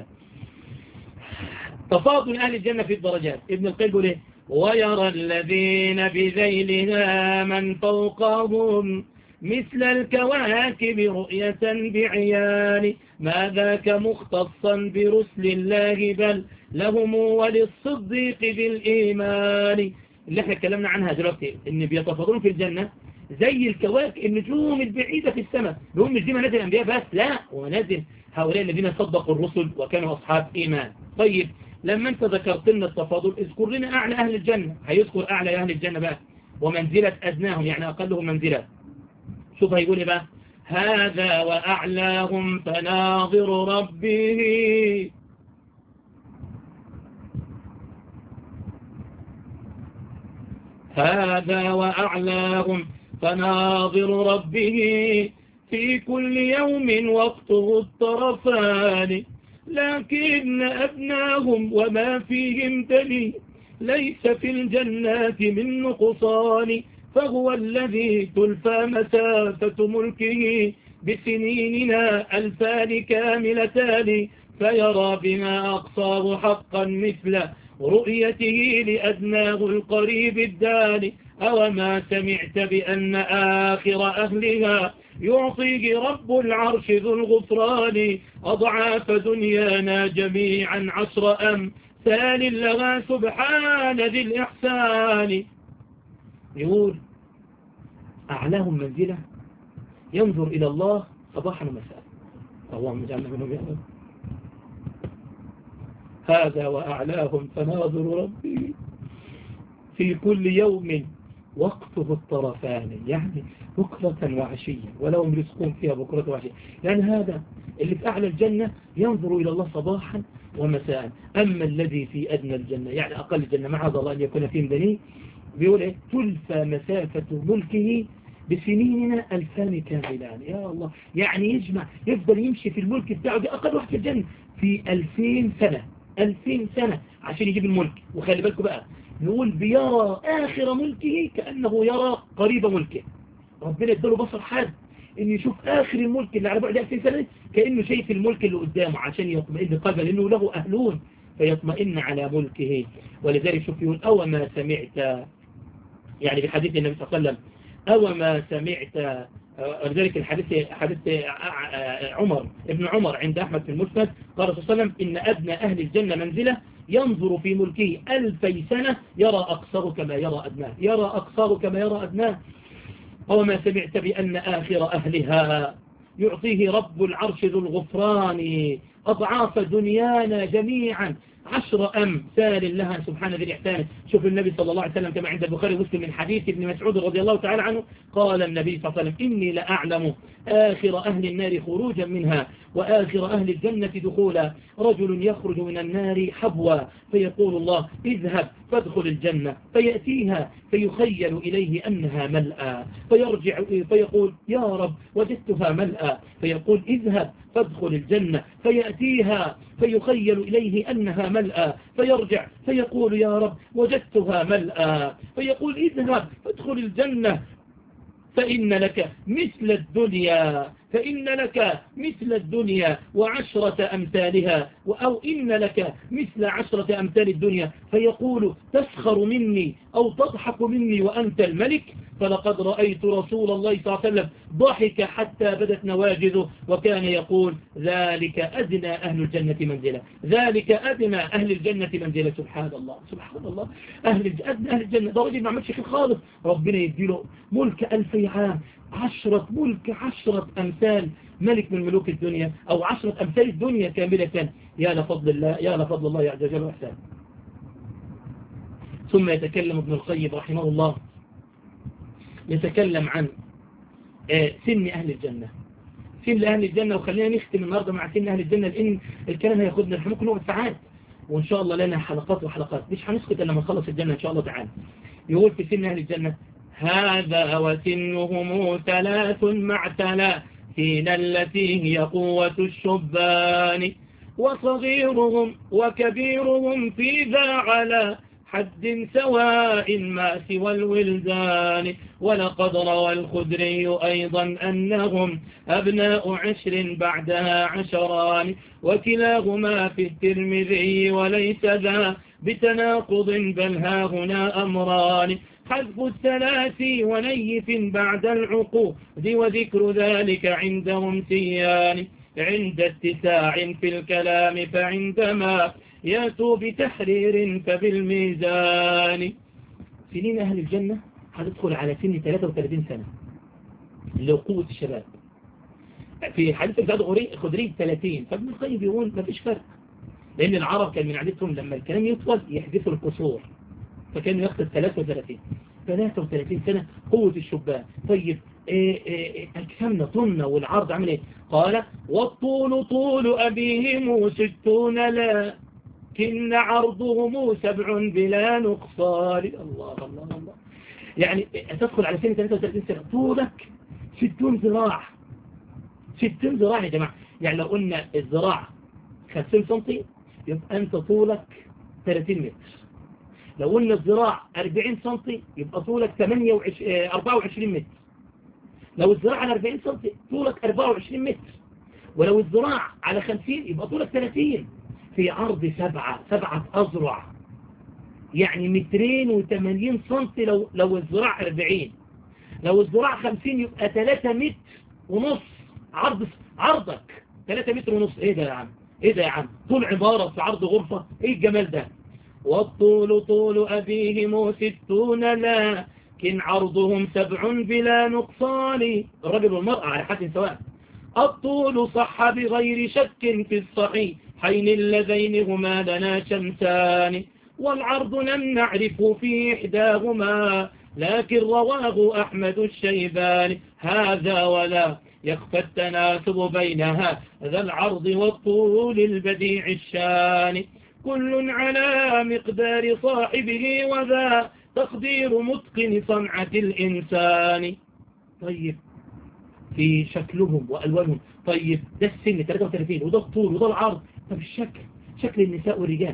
تفاضل أهل الجنة في الدرجات ابن القيم يقول ايه ويرى الذين بذيلها من فوقهم مثل الكواكب رؤية بعيان ما ذاك مختصا برسل الله بل لهم وللصديق بالإيمان اللي احنا اتكلمنا عنها دلوقتي ان بيتفاضلون في الجنة زي الكواكب النجوم البعيدة في السماء هم مش دي منازل الأنبياء بس لا ومنازل هؤلاء الذين صدقوا الرسل وكانوا أصحاب إيمان طيب لما انت ذكرت لنا التفاضل اذكر لنا أعلى أهل الجنة هيذكر أعلى أهل الجنة بقى ومنزلة أدناهم يعني أقلهم منزلة شوف هيقول بقى هذا وأعلاهم فناظر ربه هذا وأعلاهم فناظر ربه في كل يوم وقته الطرفان لكن أبناهم وما فيهم تلي ليس في الجنات من نقصان فهو الذي تلفى مسافة ملكه بسنيننا ألفان كاملتان فيرى بما أقصاه حقا مثل رؤيته لأدناه القريب الداني أو ما سمعت بأن آخر أهلها يعطيه رب العرش ذو الغفران أضعاف دنيانا جميعا عشر أمثال لها سبحان ذي الإحسان يقول أعلاهم منزلة ينظر إلى الله صباحا ومساء اللهم اجعلنا منهم يا رب هذا وأعلاهم فناظر ربي في كل يوم وقته الطرفان يعني بكرة وعشية ولو يرزقون فيها بكرة وعشية يعني هذا اللي في أعلى الجنة ينظر إلى الله صباحا ومساء أما الذي في أدنى الجنة يعني أقل الجنة معاذ الله أن يكون فيه مدني بيقول إيه تلفى مسافة ملكه بسنيننا ألفان كاملان يا الله يعني يجمع يفضل يمشي في الملك بتاعه دي أقل واحد في الجنة في ألفين سنة ألفين سنة عشان يجيب الملك وخلي بالكم بقى نقول بيرى آخر ملكه كأنه يرى قريب ملكه ربنا اداله بصر حاد ان يشوف آخر الملك اللي على بعد 2000 سنة كأنه شايف الملك اللي قدامه عشان يطمئن قلبه لأنه له أهلون فيطمئن على ملكه ولذلك شوف يقول أو ما سمعت يعني في حديث النبي صلى الله عليه وسلم أو ما سمعت ولذلك الحديث حديث عمر ابن عمر عند أحمد في المسند قال صلى الله عليه وسلم إن أدنى أهل الجنة منزلة ينظر في ملكه ألفي سنة يرى أقصر كما يرى أدناه يرى أقصر كما يرى أدناه وما سمعت بأن آخر أهلها يعطيه رب العرش ذو الغفران أضعاف دنيانا جميعا عشر أمثال لها سبحانه ذي الإحسان شوف النبي صلى الله عليه وسلم كما عند البخاري ومسلم من حديث ابن مسعود رضي الله تعالى عنه قال النبي صلى الله عليه وسلم إني لأعلم آخر أهل النار خروجا منها وآخر أهل الجنة دخولا رجل يخرج من النار حبوا فيقول الله اذهب فادخل الجنة فيأتيها فيخيل إليه أنها ملأى فيرجع فيقول يا رب وجدتها ملأى فيقول اذهب فادخل الجنة فيأتيها فيخيل إليه أنها ملأى فيرجع فيقول يا رب وجدتها ملأى فيقول اذهب فادخل الجنة فإن لك مثل الدنيا فإن لك مثل الدنيا وعشرة أمثالها أو إن لك مثل عشرة أمثال الدنيا فيقول تسخر مني أو تضحك مني وأنت الملك فلقد رأيت رسول الله صلى الله عليه وسلم ضحك حتى بدت نواجذه وكان يقول ذلك أدنى أهل الجنة منزلة ذلك أدنى أهل الجنة منزلة سبحان الله سبحان الله أهل أدنى أهل الجنة ده راجل ما عملش خير خالص ربنا يديله ملك ألفي عام عشرة ملك عشرة أمثال ملك من ملوك الدنيا أو عشرة أمثال الدنيا كاملة يا لفضل الله يا لفضل الله عز وجل وإحسان ثم يتكلم ابن القيم رحمه الله يتكلم عن سن أهل الجنة سن أهل الجنة وخلينا نختم النهاردة مع سن أهل الجنة لأن الكلام هياخدنا ممكن نقعد ساعات وإن شاء الله لنا حلقات وحلقات مش هنسكت إلا لما نخلص الجنة إن شاء الله تعالى يقول في سن أهل الجنة هذا وسنهم ثلاث مع ثلاثين التي هي قوة الشبان وصغيرهم وكبيرهم في ذا على حد سواء ما سوى الولدان ولقد روى الخدري أيضا أنهم أبناء عشر بعدها عشران وكلاهما في الترمذي وليس ذا بتناقض بل ها هنا أمران حذف الثلاث ونيف بعد العقود وذكر ذلك عندهم سيان عند اتساع في الكلام فعندما يأتوا بتحرير فبالميزان سنين أهل الجنة هتدخل على سن 33 سنة اللي هو قوة الشباب في حديث الزاد خدري 30 فابن القيم بيقول ما فيش فرق لأن العرب كان من عادتهم لما الكلام يطول يحذفوا القصور فكانوا ياخد 33 33 سنة قوة الشباب طيب إيه إيه أجسامنا طولنا والعرض عمل ايه قال والطول طول أبيهم ستون لا كن عرضهم سبع بلا نقصان الله الله الله يعني تدخل على سنة 33 سنة طولك 60 ذراع 60 ذراع يا جماعة يعني لو قلنا الذراع 50 سم يبقى أنت طولك 30 متر لو قلنا الذراع 40 سم يبقى طولك 28 24 متر لو الذراع على 40 سم طولك 24 متر ولو الذراع على 50 يبقى طولك 30 في عرض سبعة سبعة أذرع يعني مترين وثمانين سنتي لو, لو الذراع 40 لو الذراع 50 يبقى 3 متر ونص عرض عرضك 3 متر ونص ايه ده يا عم ايه ده يا عم طول عبارة في عرض غرفة ايه الجمال ده والطول طول أبيهم ستون لكن عرضهم سبع بلا نقصان الرجل والمرأة على حد سواء الطول صح بغير شك في الصحيح حين اللذين هما لنا شمسان والعرض لم نعرفه في إحداهما لكن رواه أحمد الشيبان هذا ولا يخفى التناسب بينها ذا العرض والطول البديع الشان كل على مقدار صاحبه وذا تقدير متقن صنعة الإنسان طيب في شكلهم وألوانهم طيب ده السن 33 وده الطول وده العرض طب الشكل شكل النساء والرجال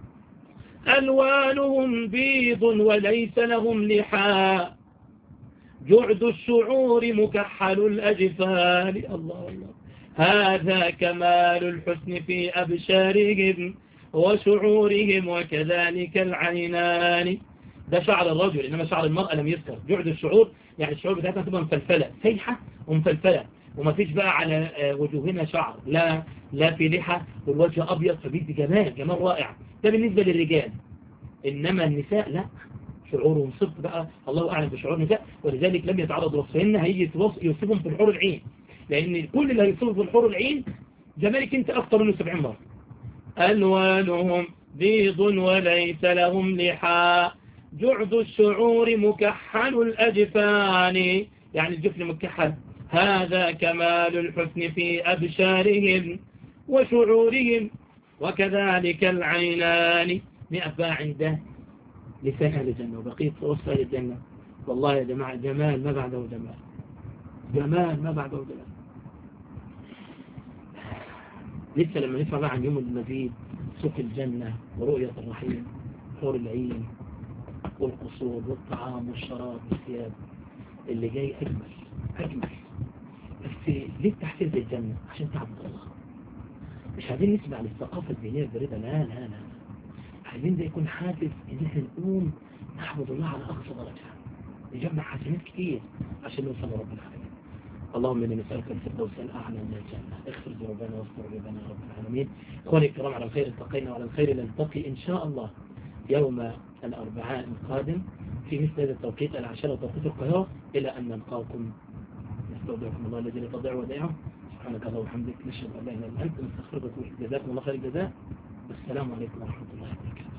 ألوانهم بيض وليس لهم لحاء جعد الشعور مكحل الأجفال الله الله هذا كمال الحسن في أبشارهم وشعورهم وكذلك العينان ده شعر الرجل إنما شعر المرأة لم يذكر جعد الشعور يعني الشعور بتاعتنا تبقى مفلفلة سيحة ومفلفلة وما فيش بقى على آه، وجوهنا شعر لا لا في لحى والوجه أبيض فبيدي جمال جمال رائع ده بالنسبة للرجال إنما النساء لا شعورهم صدق بقى الله أعلم بشعور النساء ولذلك لم يتعرض لوصفهن هيجي يتوص- يوصفهم في الحور العين لأن كل اللي هيوصفهم في الحور العين جمالك أنت أكتر منه 70 مرة ألوانهم بيض وليس لهم لحى جعد الشعور مكحل الأجفان يعني الجفن مكحل هذا كمال الحسن في أبشارهم وشعورهم وكذلك العينان نقف بقى عنده لسان أهل الجنة وبقية وصف أهل الجنة والله يا جماعة جمال ما بعده جمال جمال ما بعده جمال لسه لما نسمع بقى عن يوم المزيد سوق الجنة ورؤية الرحيم حور العين والقصور والطعام والشراب والثياب اللي جاي أجمل أجمل بس ليه التحسين في الجنة عشان تعبد الله مش عايزين نسمع للثقافة الدينية الباردة لا لا لا عايزين ده يكون حافز ان احنا نقوم نحمد الله على اقصى درجة نجمع حسنات كتير عشان نوصل لرب العالمين اللهم اني نسألك الفردوس الاعلى من الجنة اغفر ذنوبنا واستر عيوبنا يا رب العالمين اخواني الكرام على الخير التقينا وعلى الخير نلتقي ان شاء الله يوم الاربعاء القادم في مثل هذا التوقيت العشرة توقيت القاهرة الى ان نلقاكم نستودعكم الله الذي لا تضيع ودائعه سبحانك اللهم وبحمدك نشهد ان لا اله الا انت نستغفرك ونتوب إليك. جزاكم الله خير الجزاء والسلام عليكم ورحمة الله وبركاته